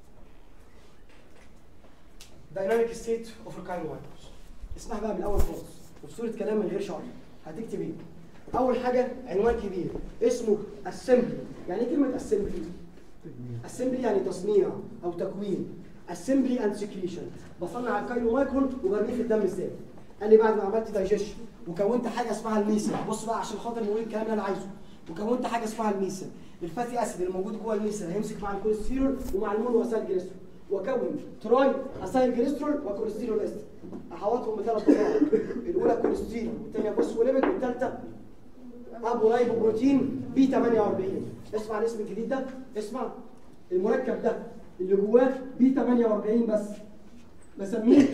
دايناميك ستيت اوف الكاينومايكروس اسمها بقى من الاول خالص وبصوره كلام من غير شرح هتكتب ايه اول حاجه عنوان كبير اسمه اسمبلي يعني ايه كلمه اسمبلي اسمبلي يعني تصنيع او تكوين اسمبلي اند سكريشن بصنع الكايلو مايكرون وبرميه في الدم ازاي قال لي بعد ما عملت دايجيشن وكونت حاجه اسمها الميسل بص بقى عشان خاطر نقول الكلام اللي انا عايزه وكونت حاجه اسمها الميسل الفاتي اسيد اللي موجود جوه الميسل هيمسك مع الكوليسترول ومع المونو اسيل جليسرول واكون تراي اسيل جليسرول وكوليسترول استر احوطهم بثلاث طبقات الاولى كوليسترول والثانيه فوسفوليبيد والثالثه ابو رايبو بروتين بي 48 اسمع الاسم الجديد ده اسمع المركب ده اللي جواه بي 48 بس بسميه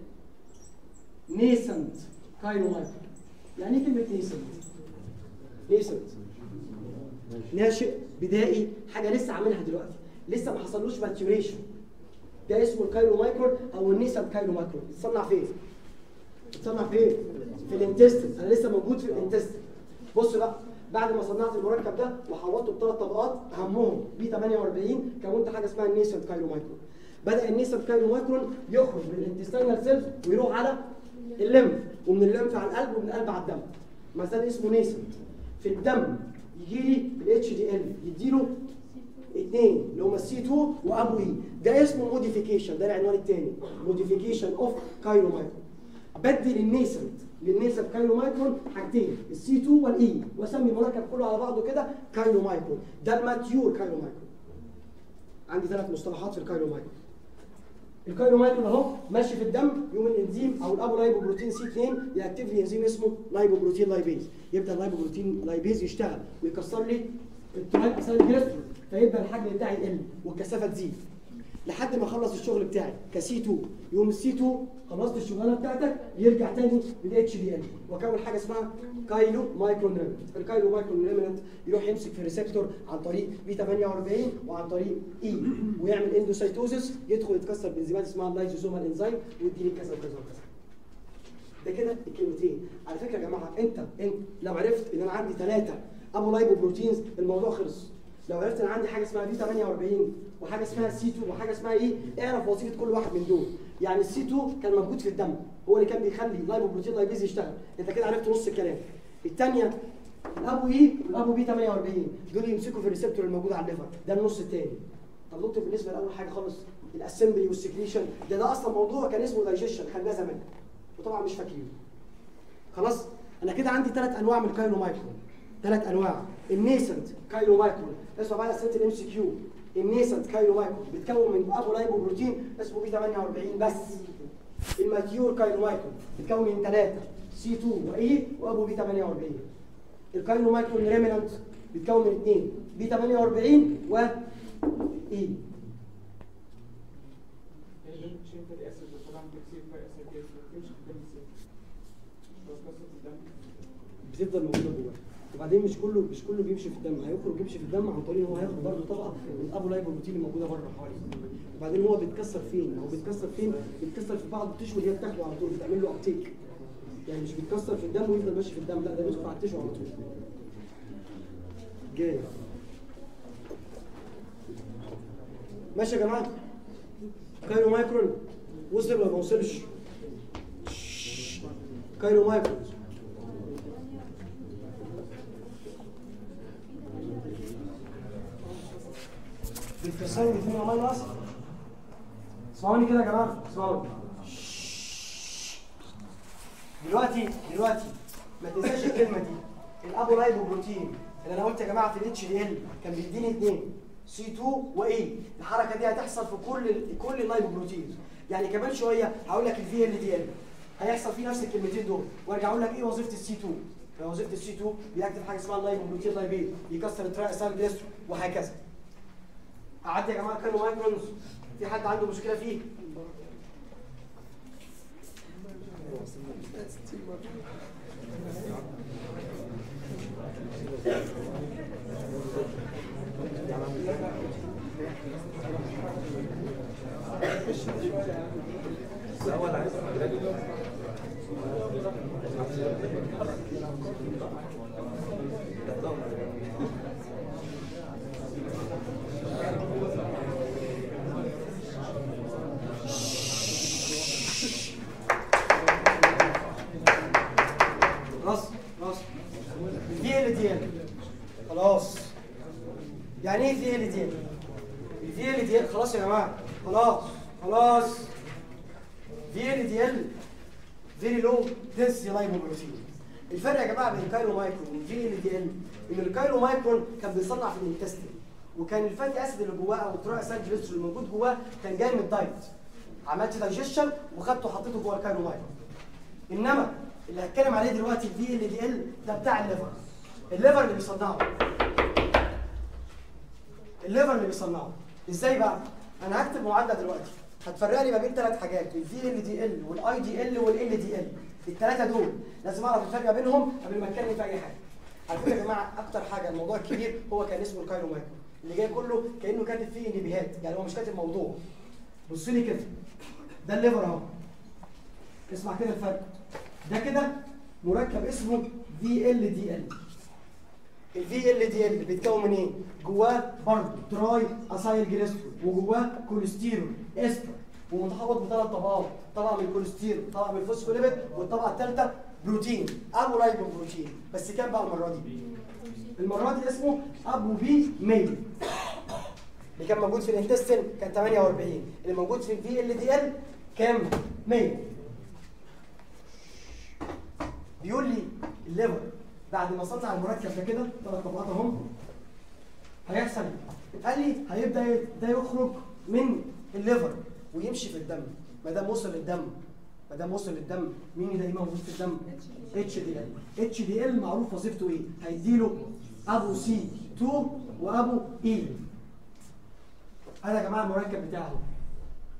نيسنت كاينومايكرون يعني ايه كلمه نيسنت نيسنت ناشئ بدائي حاجه لسه عاملها دلوقتي لسه ما حصلوش ماتيوريشن ده اسمه الكايلومايكرون او النيسنت كايلومايكرون بتصنع فين؟ بتصنع فين؟ في الانتستين انا لسه موجود في الانتستين بص بقى بعد ما صنعت المركب ده وحوطته بثلاث طبقات اهمهم بي 48 كونت حاجه اسمها النيسنت كايلومايكرون بدا النيسنت كايلومايكرون يخرج من الانتستينال سيلز ويروح على الليمف ومن الليمف على القلب ومن القلب على الدم مثلا اسمه نيسنت في الدم يجي لي الاتش دي ال يديله اثنين اللي هم السي 2 وابو اي ده اسمه موديفيكيشن ده العنوان الثاني موديفيكيشن اوف كايلومايكرون بدل النيسنت للنيسنت كايلومايكرون حاجتين السي 2 والاي واسمي المركب كله على بعضه كده كايلومايكرون ده الماتيور كايلومايكرون عندي ثلاث مصطلحات في الكايلومايكرون الكايلومايكرون اهو ماشي في الدم يقوم الانزيم او الابو لايبوبروتين سي 2 ياكتيف لي انزيم اسمه لايبوبروتين لايبيز يبدا اللايبوبروتين لايبيز يشتغل ويكسر لي الترايب اسيل جليسرول فيبدا الحجم بتاعي يقل والكثافه تزيد لحد ما اخلص الشغل بتاعي كسي 2 يوم السي 2 خلصت الشغلانه بتاعتك يرجع تاني بالاتش دي ال واكون حاجه اسمها كايلو مايكرو نيرمنت الكايلو مايكرو نيرمنت يروح يمسك في الريسبتور عن طريق بي 48 وعن طريق اي ويعمل اندوسايتوزس يدخل يتكسر بانزيمات اسمها اللايزوزومال انزيم ويديني كذا وكذا وكذا ده كده الكلمتين على فكره يا جماعه انت انت لو عرفت ان انا عندي ثلاثه ابو لايبو بروتينز الموضوع خلص لو عرفت ان عندي حاجه اسمها بي 48 وحاجه اسمها سي 2 وحاجه اسمها ايه اعرف وظيفه كل واحد من دول يعني السي 2 كان موجود في الدم هو اللي كان بيخلي اللايبو بروتين لايبيز يشتغل انت كده عرفت نص الكلام الثانيه الابو اي والابو بي 48 دول يمسكوا في الريسبتور الموجود على الليفر ده النص الثاني طب دكتور بالنسبه لاول حاجه خالص الاسمبلي والسكريشن ده ده اصلا موضوع كان اسمه دايجيشن خدناه زمان وطبعا مش فاكرينه خلاص انا كده عندي ثلاث انواع من الكايلو مايكرون ثلاث انواع النيسنت كايلو مايكرون اسمه بقى اسئله الام سي كيو النيسنت كايلو مايكرون بيتكون من ابو لايبو بروتين اسمه بي 48 بس الماتيور كايلو مايكرون بيتكون من ثلاثه سي 2 واي وابو بي 48 الكايلو مايكرون ريمنانت بيتكون من اثنين بي 48 و اي شايف الاسد اللي طلع من تكسير في اسد تمشي في الدم ازاي؟ بس قصه الدم بتفضل موجوده جواه وبعدين مش كله مش كله بيمشي في الدم هيخرج يمشي في الدم عن طريق ان هو هياخد برضه طبقه من ابو لايبو بروتين اللي موجوده بره حواليه وبعدين هو بيتكسر فين هو بيتكسر فين بيتكسر في بعض التشو اللي هي بتاكله على طول بتعمل له ابتيك يعني مش بيتكسر في الدم ويفضل ماشي في الدم لا ده بيدخل على التشو على طول جاي ماشي يا جماعه كايرو مايكرون وصل ولا ما وصلش كايرو مايكرون بتكسروا الاثنين امال اصلا اسمعوني كده يا جماعه اسمعوني دلوقتي دلوقتي ما تنساش الكلمه دي الابو لايبو بروتين اللي انا قلت يا جماعه في الاتش دي ال كان بيديني اثنين سي 2 واي الحركه دي هتحصل في كل كل اللايبو بروتين يعني كمان شويه هقول لك الفي ال دي ال هيحصل فيه نفس الكلمتين دول وارجع اقول لك ايه وظيفه السي 2 وظيفه السي 2 بيكتب حاجه اسمها اللايبو بروتين لايبيد يكسر الترايسال جليسترول وهكذا اعدي يا جماعه كانوا مايكرونز في حد عنده مشكله فيه خلاص خلاص في ال دي ال خلاص يعني ايه في ال دي ال الفي ال دي ال خلاص يا جماعه خلاص خلاص في ال دي ال فيري لو دنسي لايبوبروتين الفرق يا جماعه بين الكايلو مايكرون والفي ال دي ال ان الكايلو مايكرون كان بيصنع في الانتستين وكان الفاتي اسيد اللي جواه او الترا اسيد اللي موجود جواه كان جاي من الدايت عملت دايجيشن وخدته حطيته جوه الكايلو مايكرون انما اللي هتكلم عليه دلوقتي الفي ال دي ال ده بتاع الليفر الليفر اللي بيصنعه الليفر اللي بيصنعه ازاي بقى انا هكتب معادله دلوقتي هتفرق لي ما بين ثلاث حاجات الفي ال دي ال والاي دي ال والال دي ال الثلاثه دول لازم اعرف الفرق ما بينهم قبل ما اتكلم في اي حاجه على فكره يا جماعه اكتر حاجه الموضوع الكبير هو كان اسمه الكايرو مايكرو اللي جاي كله كانه كاتب فيه انبيهات يعني هو مش كاتب موضوع بص لي كده ده الليفر اهو اسمع كده الفرق ده كده مركب اسمه في ال دي ال الفي ال دي ال بيتكون من ايه؟ جواه برضه تراي اسايل جليسترول وجواه كوليسترول استر ومتحوط بثلاث طبقات طبقه من الكوليسترول طبقه من الفوسفوليبيد والطبقه الثالثه بروتين ابو لايبو بروتين بس كام بقى المره دي؟ المره دي اسمه ابو بي 100 اللي كان موجود في الانتستين كان 48 اللي موجود في الفي ال دي ال كام؟ 100 بيقول لي الليفر بعد ما صنع المركب ده كده ثلاث طبقات اهم هيحصل ايه؟ قال لي هيبدا ي- ده يخرج من الليفر ويمشي في الدم ما دام وصل للدم ما دام وصل للدم مين اللي دايما موجود في الدم؟ اتش دي ال اتش دي ال معروف وظيفته ايه؟ هيديله ابو سي 2 وابو اي هذا يا جماعه المركب بتاعه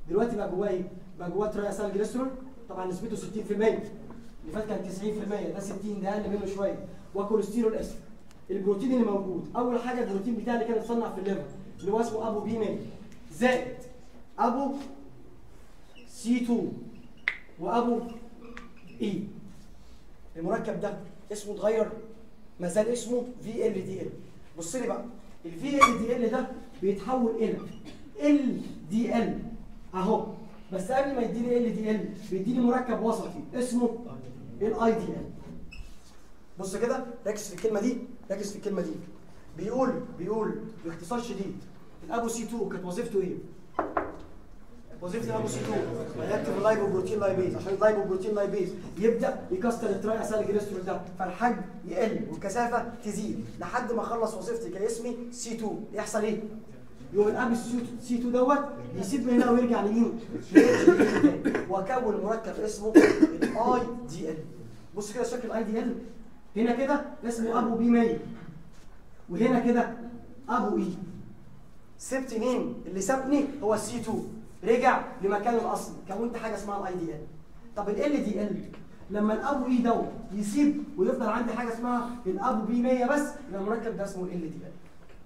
دلوقتي بقى جواه ايه؟ بقى جواه تراي اسال جليسرول طبعا نسبته 60% اللي فات كان 90% ده 60 ده اقل منه شويه وكوليسترول اسف البروتين اللي موجود اول حاجه البروتين بتاعي اللي كان اتصنع في الليفر اللي هو اسمه ابو بي 100 زائد ابو سي 2 وابو اي المركب ده اسمه اتغير ما زال اسمه في ال دي ال بص لي بقى الفي ال دي ال ده بيتحول الى ال دي ال اهو بس قبل ما يديني ال دي ال بيديني مركب وسطي اسمه الاي دي ال بص كده ركز في الكلمه دي ركز في الكلمه دي بيقول بيقول باختصار شديد الابو سي 2 كانت وظيفته ايه؟ وظيفه الابو سي 2 هيكتب اللايبو بروتين لايبيز عشان اللايبو بروتين لايبيز يبدا يكسر التراي اسال جليسترول ده فالحجم يقل والكثافه تزيد لحد ما اخلص وظيفتي كاسمي سي 2 يحصل ايه؟ يقوم الاب سي 2 دوت يسيب من هنا ويرجع لمين؟ واكون مركب اسمه الاي دي ال بص كده شكل الاي دي ال هنا كده اسمه ابو بي 100 وهنا كده ابو اي سبت مين اللي سابني هو السي 2 رجع لمكانه الاصلي كونت حاجه اسمها الاي دي ال طب ال دي ال لما الابو اي دوت يسيب ويفضل عندي حاجه اسمها الابو بي 100 بس يبقى المركب ده اسمه ال دي ال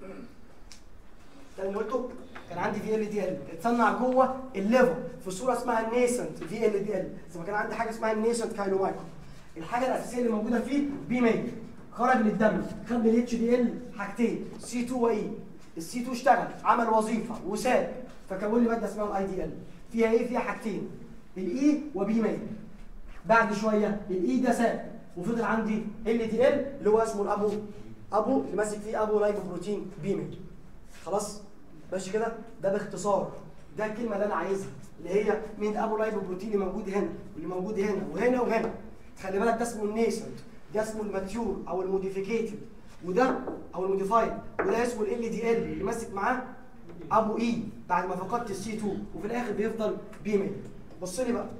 كان قلته كان عندي في ال دي ال اتصنع جوه الليفر في صوره اسمها النيسنت في ال دي ال زي ما كان عندي حاجه اسمها النيسنت كاينومايكرو الحاجه الاساسيه اللي موجوده فيه بي 100 خرج للدم خد من الاتش دي ال حاجتين سي 2 واي السي 2 اشتغل عمل وظيفه وساب فكون لي ماده اسمها الاي دي ال فيها ايه فيها حاجتين الاي وبي 100 بعد شويه الاي ده ساب وفضل عندي ال دي ال اللي هو اسمه الابو ابو اللي ماسك فيه ابو لايبو بروتين بي 100 خلاص ماشي كده ده باختصار ده الكلمه اللي انا عايزها اللي هي مين ابو لايبو بروتين اللي موجود هنا واللي موجود هنا وهنا وهنا خلي بالك ده اسمه النيسنت ده اسمه الماتيور او الموديفيكيتد وده او الموديفايد وده اسمه ال دي ال اللي ماسك معاه ابو اي بعد ما فقدت السي 2 وفي الاخر بيفضل بي 100 بص لي بقى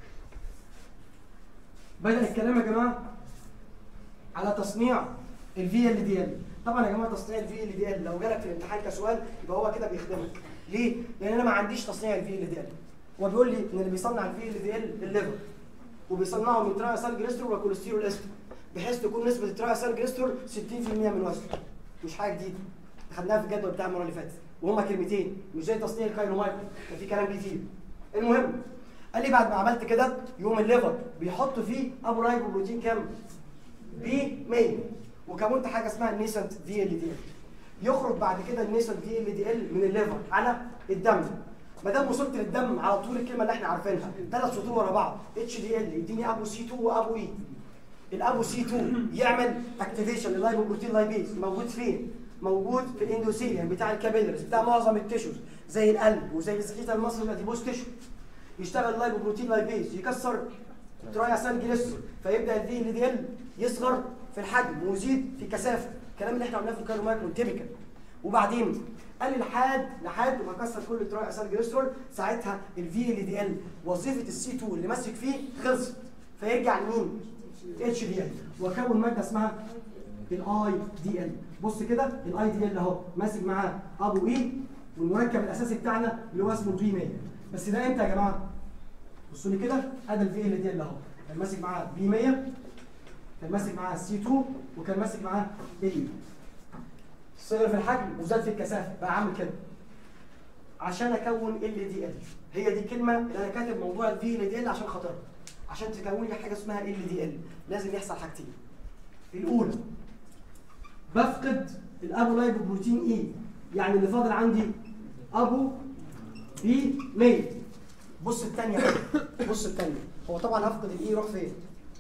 بدا الكلام يا جماعه على تصنيع الفي ال دي ال طبعا يا جماعه تصنيع الفي ال دي ال لو جالك في الامتحان كسؤال يبقى هو كده بيخدمك ليه؟ لان انا ما عنديش تصنيع الفي ال دي ال هو بيقول لي ان اللي بيصنع الفي ال دي ال الليفر وبيصنعه من ترايسال جليسترول وكوليسترول استر بحيث تكون نسبه الترايسال جليسترول 60% من وزنه مش حاجه جديده خدناها في الجدول بتاع المره اللي فاتت وهما كلمتين مش زي تصنيع الكاينومايكرو كان في كلام كتير المهم قال لي بعد ما عملت كده يوم الليفر بيحط فيه ابو رايبو بروتين كام؟ بي 100 وكونت حاجه اسمها النيسنت في ال دي ال يخرج بعد كده النيسنت في ال دي ال من الليفر على الدم ما دام وصلت للدم على طول الكلمه اللي احنا عارفينها ثلاث سطور ورا بعض اتش دي ال يديني ابو سي 2 وابو اي الابو سي 2 يعمل اكتيفيشن لللايبوبروتين لايبيز موجود فين؟ موجود في الاندوثيليوم بتاع الكابيلرز بتاع معظم التيشوز زي القلب وزي السكيتا المصري الاديبوس تيشو يشتغل اللايبوبروتين لايبيز يكسر تراياسال جليسرول فيبدا الدي ال دي ال يصغر في الحجم ويزيد في كثافه الكلام اللي احنا قلناه في الكارومايكرو تيبيكال وبعدين قال لي لحد لحد ما كسر كل التراي اسال جليسرول ساعتها الفي ال دي ال وظيفه السي 2 اللي ماسك فيه خلصت فيرجع لمين؟ اتش دي ال واكون ماده اسمها الاي دي ال بص كده الاي دي ال اهو ماسك معاه ابو اي والمركب الاساسي بتاعنا اللي هو اسمه بي 100 بس ده امتى يا جماعه؟ بصوا لي كده ادي الفي ال دي ال اهو كان ماسك معاه بي 100 كان ماسك معاه سي 2 وكان ماسك معاه اي صغر في الحجم وزاد في الكثافه بقى عامل كده عشان اكون ال دي ال هي دي الكلمه اللي انا كاتب موضوع الفي ال دي ال عشان خاطرها عشان تكون لي حاجه اسمها ال دي ال لازم يحصل حاجتين الاولى بفقد الابو لايبو بروتين اي يعني اللي فاضل عندي ابو بي 100 بص الثانيه بص الثانيه هو طبعا هفقد الاي يروح فين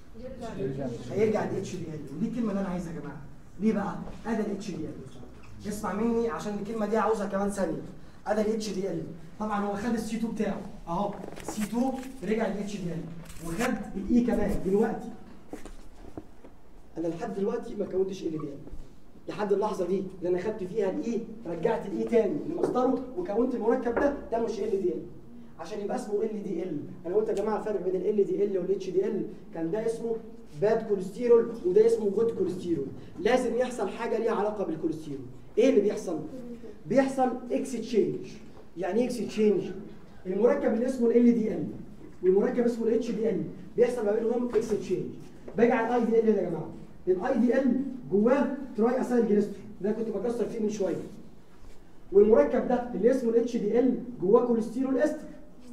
هيرجع الاتش دي ال ودي الكلمه اللي انا عايزها يا جماعه ليه بقى ادي الاتش دي ال اسمع مني عشان الكلمه دي عاوزها كمان ثانيه ادي الاتش دي ال طبعا هو خد السي 2 بتاعه اهو سي 2 رجع الاتش دي ال وخد الاي كمان دلوقتي انا لحد دلوقتي ما كونتش ال دي ال لحد اللحظه دي اللي انا خدت فيها الاي رجعت الاي تاني لمصدره وكونت المركب ده ده مش ال دي ال عشان يبقى اسمه ال دي ال انا قلت يا جماعه الفرق بين ال دي ال والاتش دي ال كان ده اسمه باد كوليسترول وده اسمه جود كوليسترول لازم يحصل حاجه ليها علاقه بالكوليسترول ايه اللي بيحصل بيحصل اكستشينج يعني ايه اكستشينج المركب اللي اسمه ال دي ال والمركب اسمه الاتش دي ال بيحصل ما بينهم اكستشينج باجي على الاي دي ال يا جماعه الاي دي ال جواه تراي اسايل جليسترول ده كنت بكسر فيه من شويه والمركب ده اللي اسمه الاتش دي ال جواه كوليسترول استر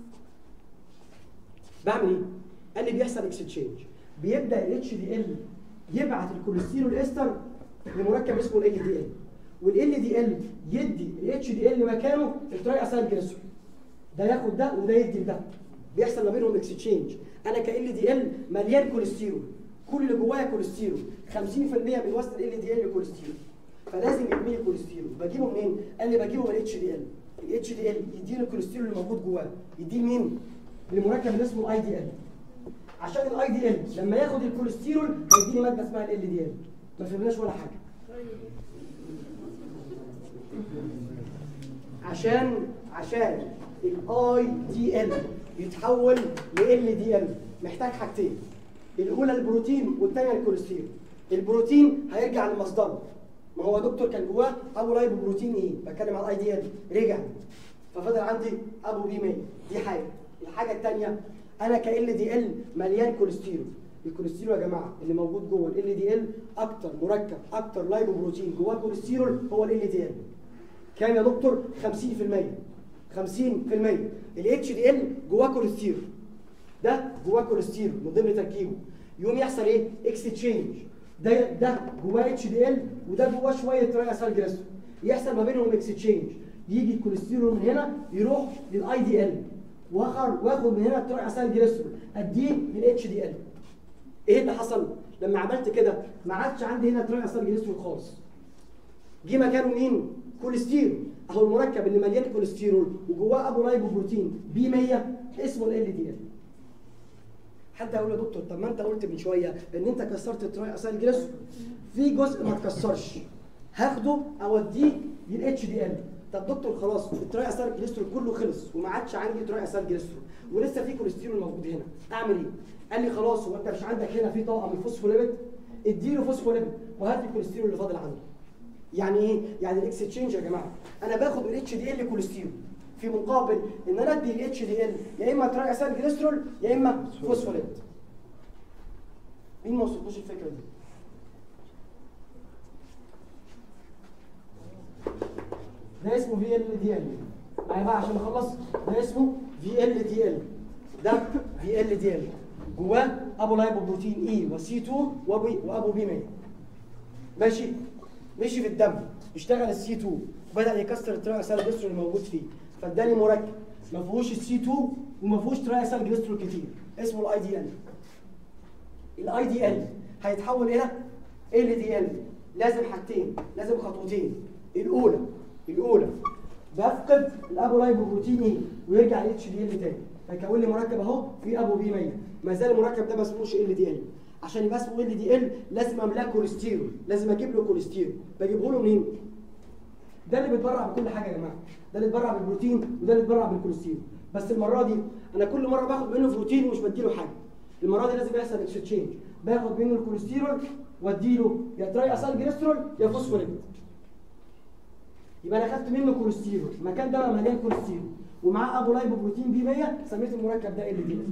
بعمل ايه؟ قال لي بيحصل اكستشينج بيبدا الاتش دي ال يبعت الكوليسترول استر لمركب اسمه ال دي ال والال دي ال يدي الاتش دي ال مكانه التراي اسايل جليسرول ده ياخد ده وده يدي ده بيحصل ما بينهم اكستشينج انا كال دي ال مليان كوليسترول كل اللي جوايا كوليسترول 50% من وزن ال دي ال كوليسترول فلازم يرمي لي كوليسترول بجيبه منين؟ قال لي بجيبه من الاتش دي ال الاتش دي ال يديني الكوليسترول اللي موجود جواه يديه مين؟ لمركب اللي اسمه الاي دي ال عشان الاي دي ال لما ياخد الكوليسترول هيديني ماده اسمها ال دي ال ما فهمناش ولا حاجه عشان عشان الاي دي ال يتحول ل ال دي ال محتاج حاجتين الاولى البروتين والثانيه الكوليسترول البروتين هيرجع لمصدره ما هو دكتور كان جواه ابو لايبو بروتين ايه بتكلم على الاي دي ال رجع ففضل عندي ابو بي 100 دي حاجه الحاجه الثانيه انا كال دي ال مليان كوليسترول الكوليسترول يا جماعه اللي موجود جوه ال دي ال اكتر مركب اكتر لايبو بروتين جواه كوليسترول هو ال دي ال كام يا دكتور 50% 50% الاتش دي ال جواه كوليسترول ده جواه كوليسترول من ضمن تركيبه يقوم يحصل ايه اكستشينج ده ده جواه اتش دي ال وده جواه شويه تراي اسال جليسرول يحصل ما بينهم اكستشينج يجي الكوليسترول من هنا يروح للاي دي ال واخر واخد من هنا التراي اسال جليسرول اديه للاتش دي ال ايه اللي حصل لما عملت كده ما عادش عندي هنا تراي اسال جليسرول خالص جه مكانه مين كوليسترول اهو المركب اللي مليان كوليسترول وجواه ابو لايبو بروتين بي 100 اسمه ال دي ال حد هيقول يا دكتور طب ما انت قلت من شويه ان انت كسرت التراي اسال جليسرول في جزء ما اتكسرش هاخده اوديه للاتش دي ال طب دكتور خلاص التراي اسال جليسرول كله خلص وما عادش عندي تراي اسال جليسرول ولسه في كوليسترول موجود هنا اعمل ايه قال لي خلاص هو انت مش عندك هنا في طاقه من الفوسفوليبيد اديله فوسفوليبيد وهات لي الكوليسترول اللي فاضل عنده يعني ايه يعني الاكستشينج يا جماعه انا باخد من الاتش دي ال كوليسترول في مقابل ان انا ادي الاتش دي ال يا اما تراي اسال جليسرول يا اما فوسفوليبيد مين ما وصلتوش الفكره دي ده اسمه في ال دي ال معايا بقى عشان اخلص ده اسمه في ال دي ال ده في ال دي ال جواه ابو لايبو بروتين اي وسي 2 وابو وابو بي 100 ماشي مشي في الدم اشتغل السي 2 بدا يكسر الترايسال جليسرول الموجود فيه فاداني مركب ما فيهوش السي 2 وما فيهوش ترايسال جليسرول كتير اسمه الاي دي ال الاي دي ال هيتحول الى ال دي ال لازم حاجتين لازم خطوتين الاولى الاولى بفقد الابو لايبو بروتين ايه ويرجع الاتش دي ال تاني هيكون لي مركب اهو في ابو بي 100 ما زال المركب ده ما اسموش ال دي ال عشان يبقى اسمه ال دي ال لازم املاه كوليسترول لازم اجيب له كوليسترول بجيبه له منين ده اللي بيتبرع بكل حاجه يا جماعه ده اللي بيتبرع بالبروتين وده اللي بيتبرع بالكوليسترول بس المره دي انا كل مره باخد منه بروتين ومش بديله حاجه المره دي لازم يحصل اكستشينج باخد منه الكوليسترول واديله يا تراي اسال جليسترول يا فوسفوليبيد يبقى انا خدت منه كوليسترول المكان ده مليان كوليسترول ومعاه ابو لايبو بروتين بي 100 سميت المركب ده ال دي ال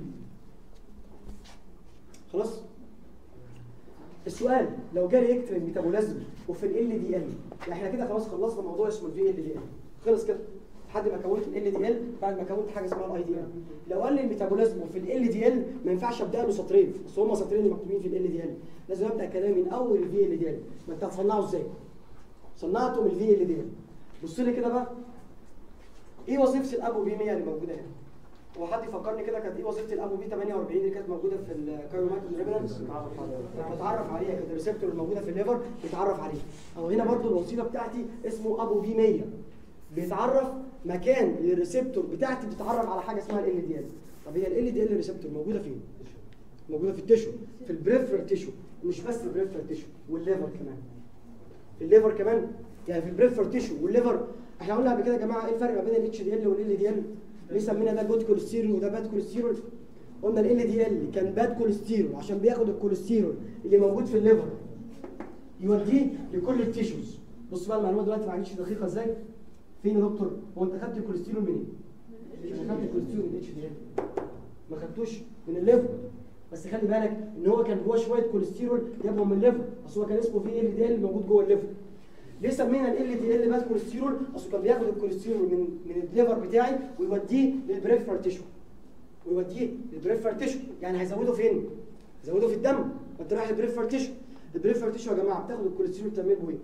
خلاص السؤال لو جالي يكتب الميتابوليزم وفي ال دي ال يعني احنا كده خلاص خلصنا موضوع اسمه الفي ال دي ال خلص كده لحد ما كونت ال دي ال بعد ما كونت حاجه اسمها الاي دي ال لو قال لي الميتابوليزم وفي ال دي ال ما ينفعش ابدا له سطرين بس هم سطرين اللي مكتوبين في ال دي ال لازم ابدا كلامي من اول الفي ال دي ال ما انت هتصنعه ازاي صنعته من الفي ال دي ال بص لي كده بقى ايه وظيفه الابو بي 100 اللي موجوده هنا هو حد يفكرني كده كانت ايه وظيفه الابو بي 48 اللي كانت موجوده في الكايروماتيك ريبرنس بتعرف عليها كانت الريسبتور الموجوده في الليفر بيتعرف عليها او هنا برضو الوظيفه بتاعتي اسمه ابو بي 100 بيتعرف مكان الريسبتور بتاعتي بتتعرف على حاجه اسمها ال دي ال طب هي ال دي ال ريسبتور موجوده فين موجوده في التشو في البريفرال تيشو مش بس البريفرال تيشو والليفر كمان في الليفر كمان يعني في البريفرال تيشو والليفر احنا قلنا قبل كده يا جماعه ايه الفرق ما بين الاتش دي ال والال دي ال ليه سمينا ده جود كوليسترول وده باد كوليسترول قلنا ال دي ال كان باد كوليسترول عشان بياخد الكوليسترول اللي موجود في الليفر يوديه لكل التيشوز بص بقى المعلومه دلوقتي معلش دقيقه ازاي فين يا دكتور هو انت خدت الكوليسترول منين مش خدت الكوليسترول من اتش دي ال ما خدتوش من الليفر بس خلي بالك ان هو كان جوه شويه كوليسترول جابهم من الليفر بس هو كان اسمه في ال دي ال موجود جوه الليفر ليه سمينا ال دي ال بس كوليسترول اصل كان بياخد الكوليسترول من من الليفر بتاعي ويوديه للبريفرال تيشو ويوديه للبريفرال تيشو يعني هيزوده فين هيزوده في الدم ما انت رايح البريفرال تيشو البريفرال تيشو يا جماعه بتاخد الكوليسترول تعمل بيه ايه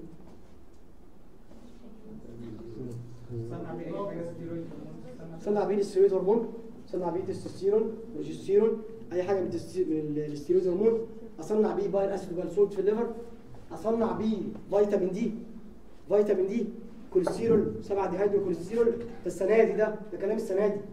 صنع بيه اي حاجه ستيرويد صنع بيه الستيرويد هرمون صنع بيه تستوستيرون بروجستيرون اي حاجه من التستي- من الستيرويد هرمون اصنع بيه بايل اسيد وبايل سولت في الليفر اصنع بيه فيتامين دي فيتامين دي كوليسترول 7 ديهيدرو كوليسترول ده السنه دي ده ده كلام السنه دي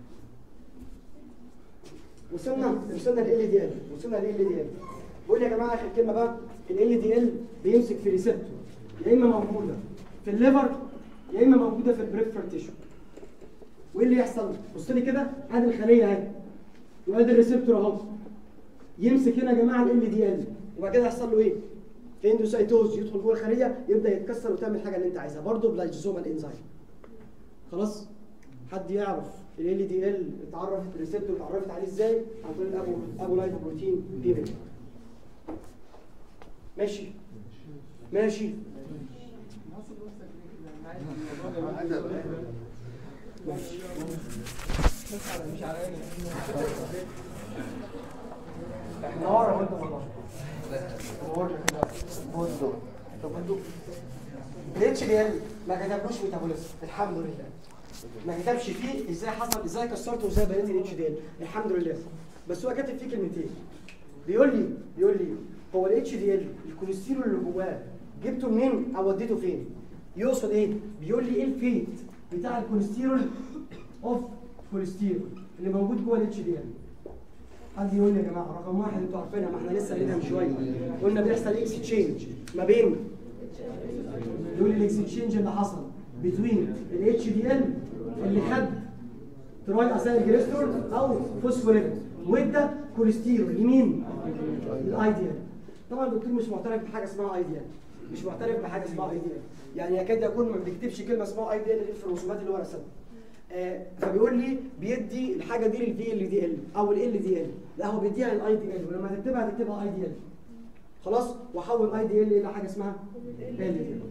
وصلنا وصلنا ل دي ال وصلنا ل دي ال بقول يا جماعه اخر كلمه بقى ال دي ال بيمسك في ريسبتور يا اما موجوده في الليفر يا اما موجوده في البريفرال تيشو وايه اللي يحصل؟ بص لي كده ادي الخليه اهي وادي الريسبتور اهو يمسك هنا يا جماعه ال دي ال وبعد كده يحصل له ايه؟ اندوسايتوز يدخل جوه الخليه يبدا يتكسر وتعمل الحاجه اللي انت عايزها برضه بلايزوزومال انزيم خلاص؟ حد يعرف ال دي ال اتعرفت الريسبتور اتعرفت عليه ازاي؟ عن طريق الابو ابو لايبوبروتين بيبل ماشي ماشي ماشي نور وانت والله نور بندق طب بندق الاتش دي ال ما كتبلوش ميتابوليزم الحمد لله ما كتبش فيه ازاي حصل ازاي كسرته وازاي بنيت الاتش دي ال الحمد لله بس هو كاتب فيه كلمتين بيقول لي بيقول لي هو الاتش دي ال الكوليسترول اللي جواه جبته منين او وديته فين يقصد ايه بيقول لي ايه الفيت بتاع الكوليسترول اوف كوليسترول اللي موجود جوه الاتش دي ال حد يقول لي يا جماعه رقم واحد انتوا عارفينها ما احنا لسه قايلينها من شويه قلنا بيحصل اكستشينج ما بين يقول لي الاكستشينج اللي حصل بين الاتش دي ال اللي خد تراي اسايل جليسترول او فوسفوليبيد وادى كوليسترول لمين؟ الاي دي ال طبعا الدكتور مش معترف بحاجه اسمها اي دي ال مش معترف بحاجه اسمها اي دي ال يعني يكاد يكون ما بيكتبش كلمه اسمها اي دي ال غير في الرسومات اللي هو رسمها آه، فبيقول لي بيدي الحاجه دي للفي ال دي ال او ال دي ال لا هو بيديها للاي دي ال ولما تكتبها تكتبها اي دي ال خلاص وحول اي دي ال الى حاجه اسمها ال دي ال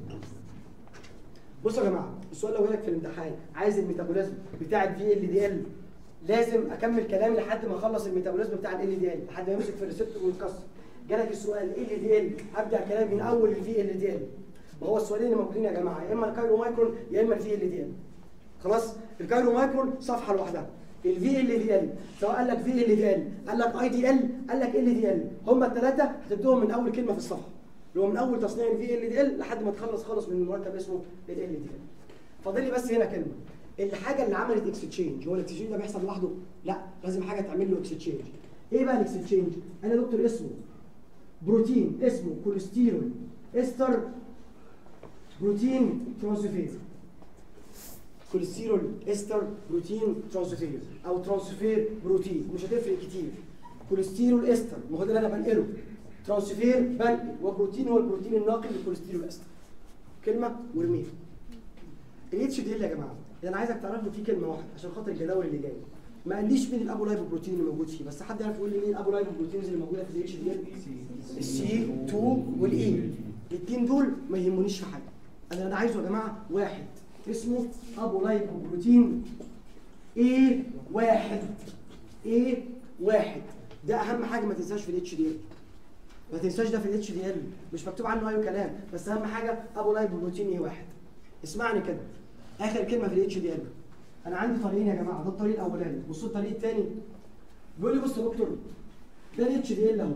بصوا يا جماعه السؤال لو جالك في الامتحان عايز الميتابوليزم بتاع الفي ال دي ال لازم اكمل كلام لحد ما اخلص الميتابوليزم بتاع ال دي ال لحد ما يمسك في الريسبتور ويتكسر جالك السؤال ال دي ال ابدا كلام من اول الفي ال دي ال ما هو السؤالين اللي موجودين يا جماعه يا اما الكايرو مايكرون يا اما الفي ال دي ال خلاص الكايرو مايكرون صفحه لوحدها الفي ال دي ال سواء قال لك في ال دي ال قال لك اي دي ال قال لك ال دي ال هم الثلاثه هتبداهم من اول كلمه في الصفحه اللي هو من اول تصنيع الفي ال دي ال لحد ما تخلص خالص من المركب اسمه ال ال دي ال فاضل لي بس هنا كلمه الحاجه اللي عملت اكستشينج هو الاكستشينج ده بيحصل لوحده لا لازم حاجه تعمل له اكستشينج ايه بقى الاكستشينج انا دكتور اسمه بروتين اسمه كوليسترول استر بروتين ترانسفير كوليسترول استر بروتين ترانسفير او ترانسفير بروتين مش هتفرق كتير كوليسترول استر ما هو ده اللي انا بنقله ترانسفير بنقل وبروتين هو البروتين الناقل للكوليسترول استر كلمه ورميها الاتش دي ال يا جماعه ده انا عايزك تعرف لي فيه كلمه واحده عشان خاطر الجداول اللي جايه ما قاليش مين الابو لايبو بروتين اللي موجود فيه بس حد يعرف يقول لي مين الابو لايبو بروتينز اللي موجوده في الاتش دي ال السي 2 والاي الاثنين دول ما يهمونيش في حاجه انا انا عايزه يا جماعه واحد اسمه ابو لايبو بروتين ايه واحد ايه واحد ده اهم حاجه ما تنساش في الاتش دي ال ما تنساش ده في الاتش دي ال مش مكتوب عنه اي كلام بس اهم حاجه ابو لايبو بروتين ايه واحد اسمعني كده اخر كلمه في الاتش دي ال انا عندي طريقين يا جماعه ده الطريق الاولاني بصوا الطريق الثاني بيقول لي بص يا دكتور ده الاتش دي ال اهو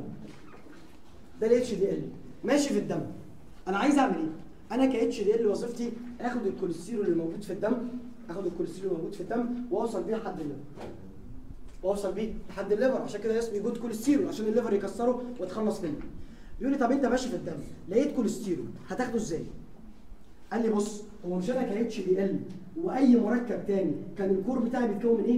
ده الاتش دي ال ماشي في الدم انا عايز اعمل ايه انا كاتش دي ال وظيفتي اخد الكوليسترول اللي موجود في الدم اخد الكوليسترول اللي موجود في الدم واوصل بيه لحد الليفر واوصل بيه لحد الليفر عشان كده اسمه جود كوليسترول عشان الليفر يكسره واتخلص منه بيقول لي طب انت ماشي في الدم لقيت كوليسترول هتاخده ازاي قال لي بص هو مش انا كاتش دي ال واي مركب تاني كان الكور بتاعي بيتكون من ايه؟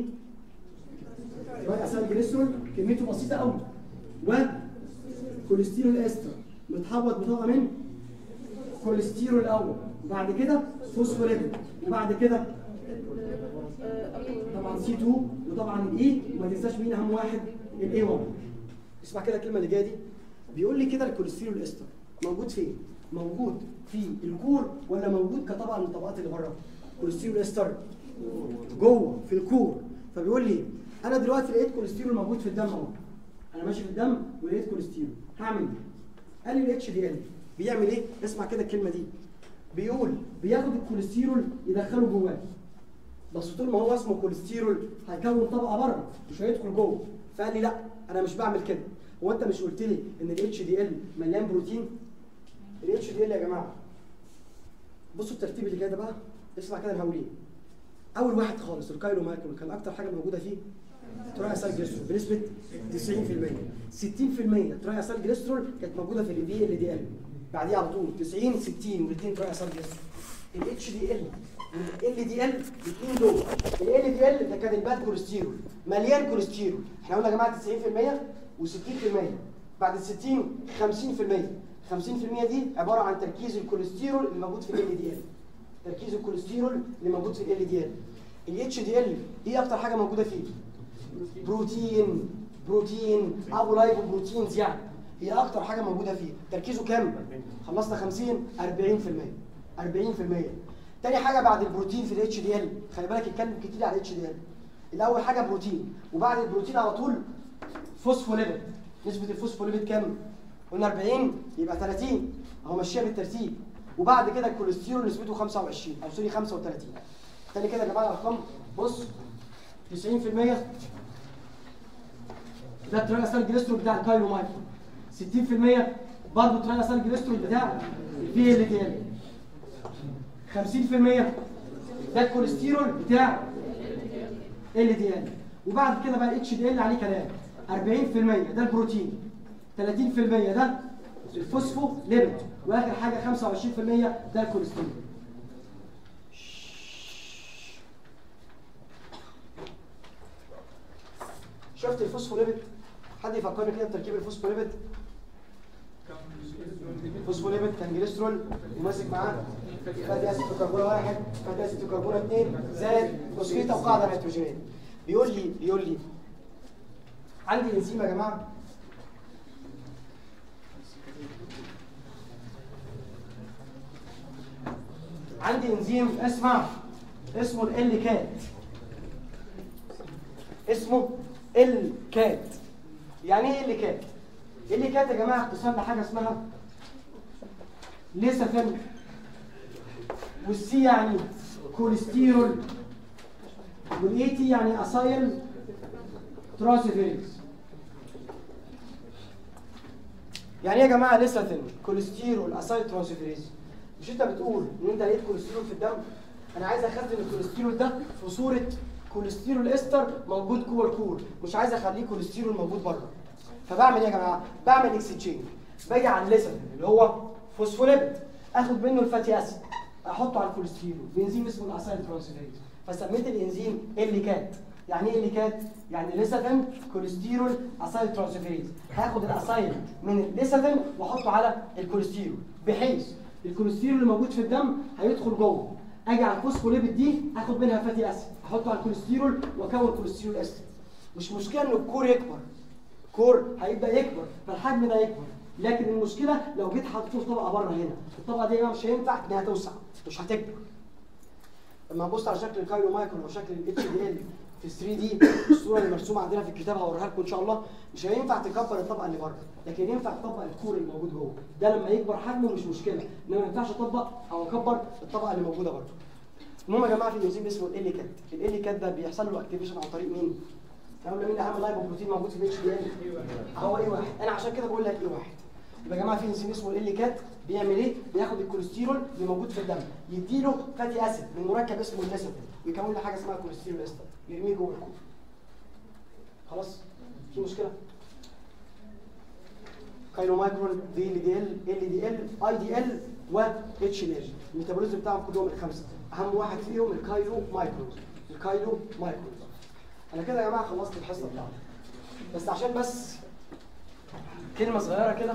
راي اسيل جليسرول كميته بسيطه قوي و كوليسترول استر متحوط بطاقه من كوليسترول الاول وبعد كده فوسفوليبيد وبعد كده طبعا طبعا سي 2 وطبعا الاي وما تنساش مين اهم واحد الاي 1 اسمع كده الكلمه اللي جايه دي بيقول لي كده الكوليسترول استر موجود فين؟ موجود في الكور ولا موجود كطبقه من الطبقات اللي بره؟ كوليسترول استر جوه في الكور فبيقول لي انا دلوقتي لقيت كوليسترول موجود في الدم اهو انا ماشي في الدم ولقيت كوليسترول هعمل ايه؟ قال لي الاتش دي ال بيعمل ايه؟ اسمع كده الكلمه دي بيقول بياخد الكوليسترول يدخله جواه بس طول ما هو اسمه كوليسترول هيكون طبقه بره مش هيدخل جوه فقال لي لا انا مش بعمل كده هو انت مش قلت لي ان الاتش دي ال مليان بروتين الاتش دي ال يا جماعه بصوا الترتيب اللي جاي ده بقى اسمع كده الهولين اول واحد خالص الكايلو مايكرون كان اكتر حاجه موجوده فيه ترايسال جليسترول بنسبه 90% 60% ترايسال جليسترول كانت موجوده في الفي ال دي ال بعديها على طول 90 60 والاثنين ترايسال جليسترول الاتش دي ال ال دي ال الاثنين دول ال دي ال ده كان الباد كوليسترول مليان كوليسترول احنا قلنا يا جماعه 90% و60% بعد ال 60 50% 50% دي عباره عن تركيز الكوليسترول اللي موجود في ال دي ال تركيز الكوليسترول اللي موجود في ال دي ال الاتش دي ال ايه اكتر حاجه موجوده فيه بروتين بروتين ابو لايبو بروتينز يعني هي اكتر حاجه موجوده فيه تركيزه كام خلصنا 50 40% 40% تاني حاجه بعد البروتين في الاتش دي ال خلي بالك اتكلم كتير على الاتش دي ال الاول حاجه بروتين وبعد البروتين على طول فوسفوليبيد نسبه الفوسفوليبيد كام قلنا 40 يبقى 30 اهو ماشيه بالترتيب وبعد كده الكوليسترول نسبته 25 او سوري 35 تاني كده يا جماعه الارقام بص 90% ده الترايسال جليسترول بتاع الكايلو مايكرو 60% برضه الترايسال جليسترول بتاع البي ال دي ال 50% ده الكوليسترول بتاع ال دي ال وبعد كده بقى اتش دي ال عليه كلام 40% ده البروتين 30% ده الفوسفو ليبيد واخر حاجه 25% ده الكوليسترول شفت الفوسفوليبيد حد يفكرني كده بتركيب الفوسفوليبيد الفوسفوليبيد كان جليسترول وماسك معاه فاتي اسيد كربونه واحد فاتي اسيد كربونه اثنين زائد فوسفيتا وقاعده نيتروجينيه بيقول لي بيقول لي عندي انزيم يا جماعه عندي انزيم اسمع اسمه ال كات اسمه ال كات يعني ايه ال كات ال كات يا جماعه اختصار لحاجه اسمها ليسافين والسي يعني كوليسترول والاي تي يعني اسايل ترانسفيريز يعني ايه يا جماعه ليسافين كوليسترول اسايل ترانسفيريز مش انت بتقول ان انت لقيت كوليسترول في الدم انا عايز اخزن الكوليسترول ده في صوره كوليسترول استر موجود جوه الكور مش عايز اخليه كوليسترول موجود بره فبعمل ايه يا جماعه بعمل اكسشينج باجي على الليسن اللي هو فوسفوليبيد اخد منه الفاتي اسيد احطه على الكوليسترول بانزيم اسمه الاسايل ترانسفيريز فسميت الانزيم اللي كات يعني ايه اللي كات يعني ليسافين كوليسترول اسايل ترانسفيريز هاخد الاسايل من الليسافين واحطه على الكوليسترول بحيث الكوليسترول اللي موجود في الدم هيدخل جوه اجي على الفوسفوليبيد دي اخد منها فاتي اسيد احطه على الكوليسترول واكون كوليسترول اسيد مش مشكله ان الكور يكبر الكور هيبدا يكبر فالحجم ده يكبر لكن المشكله لو جيت حطيته في طبقه بره هنا الطبقه دي مش هينفع انها توسع مش هتكبر لما ابص على شكل الكايلو مايكرون وشكل الاتش دي ال في 3 دي الصوره اللي مرسومه عندنا في الكتاب هوريها لكم ان شاء الله مش هينفع تكبر الطبقه اللي بره لكن ينفع تطبق الكور اللي موجود جوه ده لما يكبر حجمه مش مشكله انما ما ينفعش اطبق او اكبر الطبقه اللي موجوده بره المهم يا جماعه في انزيم اسمه ال كات ال كات ده بيحصل له اكتيفيشن عن طريق مين؟ احنا قلنا مين اهم لايبوبروتين موجود في الاتش دي ال هو ايه واحد انا عشان كده بقول لك ايه واحد يبقى يا جماعه في انزيم اسمه ال كات بيعمل ايه؟ بياخد الكوليسترول اللي موجود في الدم يديله فاتي اسيد من مركب اسمه الليسيتين ويكون له حاجه اسمها كوليسترول استر يرميه جوه الكوب خلاص في مشكله كايلو مايكرون في ال دي ال ال دي ال اي دي ال و اتش ال ال الميتابوليزم بتاعهم كلهم الخمسه اهم واحد فيهم الكايلو مايكرون الكايلو مايكرون انا كده يا جماعه خلصت الحصه بتاعتي بس عشان بس كلمه صغيره كده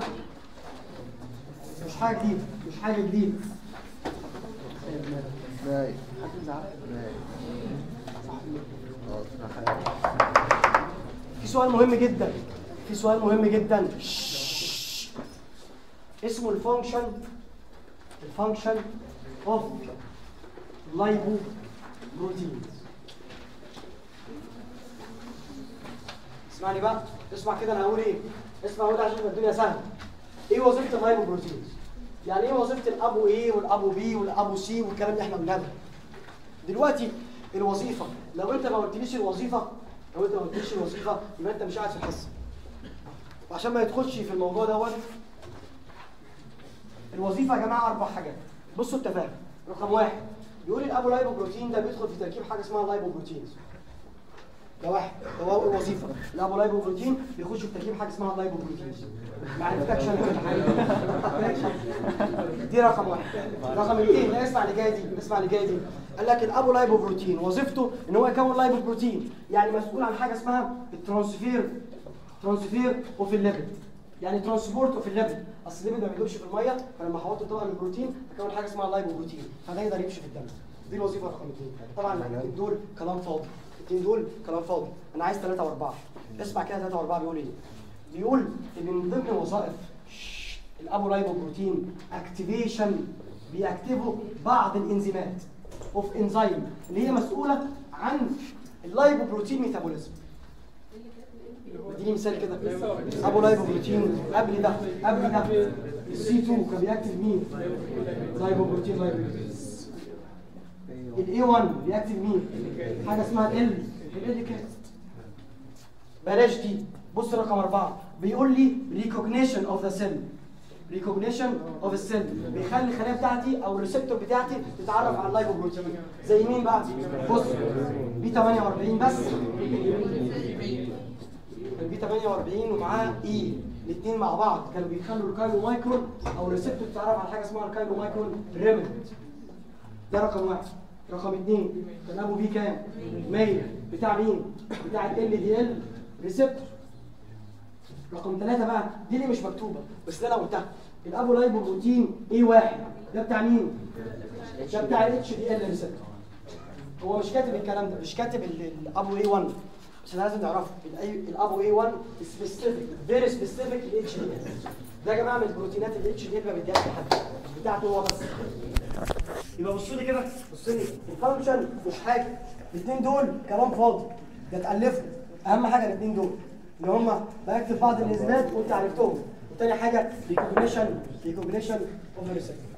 مش حاجه جديده مش حاجه جديده باي حد زعل باي صح في سؤال مهم جدا في سؤال مهم جدا اسمه الفانكشن الفانكشن اوف لايبو بروتينز اسمعني بقى اسمع كده انا هقول ايه اسمع هقول عشان تبقى الدنيا سهله ايه وظيفه اللايبو بروتينز يعني ايه وظيفه الابو ايه والابو بي والابو سي والكلام اللي احنا بنعمله دلوقتي الوظيفه لو انت ما قلتليش الوظيفه لو انت ما قلتليش الوظيفه يبقى انت مش قاعد في الحصه وعشان ما يدخلش في الموضوع دوت الوظيفه يا جماعه اربع حاجات بصوا التفاهم رقم واحد بيقول الابو لايبو بروتين ده بيدخل في تركيب حاجه اسمها لايبو بروتينز ده واحد ده هو الوظيفه الابو لايبو بروتين بيخش في تركيب حاجه اسمها لايبو بروتينز ما عرفتكش انا كده حاجه دي رقم واحد رقم اثنين لا اسمع اللي جايه دي اسمع اللي جايه دي قال لك الابو لايبو بروتين وظيفته ان هو يكون لايبو بروتين يعني مسؤول عن حاجه اسمها الترانسفير ترانسفير اوف الليبيد يعني ترانسبورت اوف الليبيد اصل الليبيد ما بيدوبش في الميه فلما احط طبقه من البروتين اكون حاجه اسمها لايبو بروتين فده يقدر يمشي في الدم دي الوظيفه رقم اثنين طبعا الاثنين دول كلام فاضي الاثنين دول كلام فاضي انا عايز ثلاثه واربعه اسمع كده ثلاثه واربعه بيقول ايه بيقول ان من ضمن وظائف الابو لايبو بروتين اكتيفيشن بيكتبوا بعض الانزيمات اوف انزيم اللي هي مسؤوله عن اللايبو بروتين ميتابوليزم اديني مثال كده ابو لايبو بروتين قبل ده قبل ده السي 2 كان بيكتب مين؟ لايبو بروتين لايبو الاي 1 بيكتب مين؟ حاجه اسمها ال ال كات بلاش دي بص رقم أربعة بيقول لي recognition of the cell recognition of the cell بيخلي الخلايا بتاعتي او الريسبتور بتاعتي تتعرف على اللايبوبروتين زي مين بقى؟ بص بي 48 بس البي 48 ومعاه اي الاثنين مع بعض كانوا بيخلوا الكايلو مايكرون او الريسبتور تتعرف على حاجه اسمها الكايلو مايكرون ريمنت ده رقم واحد رقم اثنين كان ابو بي كام؟ 100 بتاع مين؟ بتاع ال دي ال ريسبتور رقم ثلاثة بقى دي اللي مش مكتوبة بس ده انا قلتها الابو لايبو بروتين اي واحد ده بتاع مين؟ ده بتاع الاتش دي ال ريسبتور هو مش كاتب الكلام ده مش كاتب ال- الابو اي 1 بس لازم تعرفه الأي- الابو اي 1 سبيسيفيك فيري سبيسيفيك الاتش دي ال ده يا جماعه من البروتينات الاتش دي ال ما بيديهاش لحد بتاعته هو بس يبقى بصوا لي كده بصوا لي الفانكشن مش حاجه الاثنين دول كلام فاضي ده تالفوا اهم حاجه الاثنين دول اللي هم بكتب بعض الانزيمات وانت عرفتهم وتاني حاجه ريكوجنيشن ريكوجنيشن اوف ريسبتور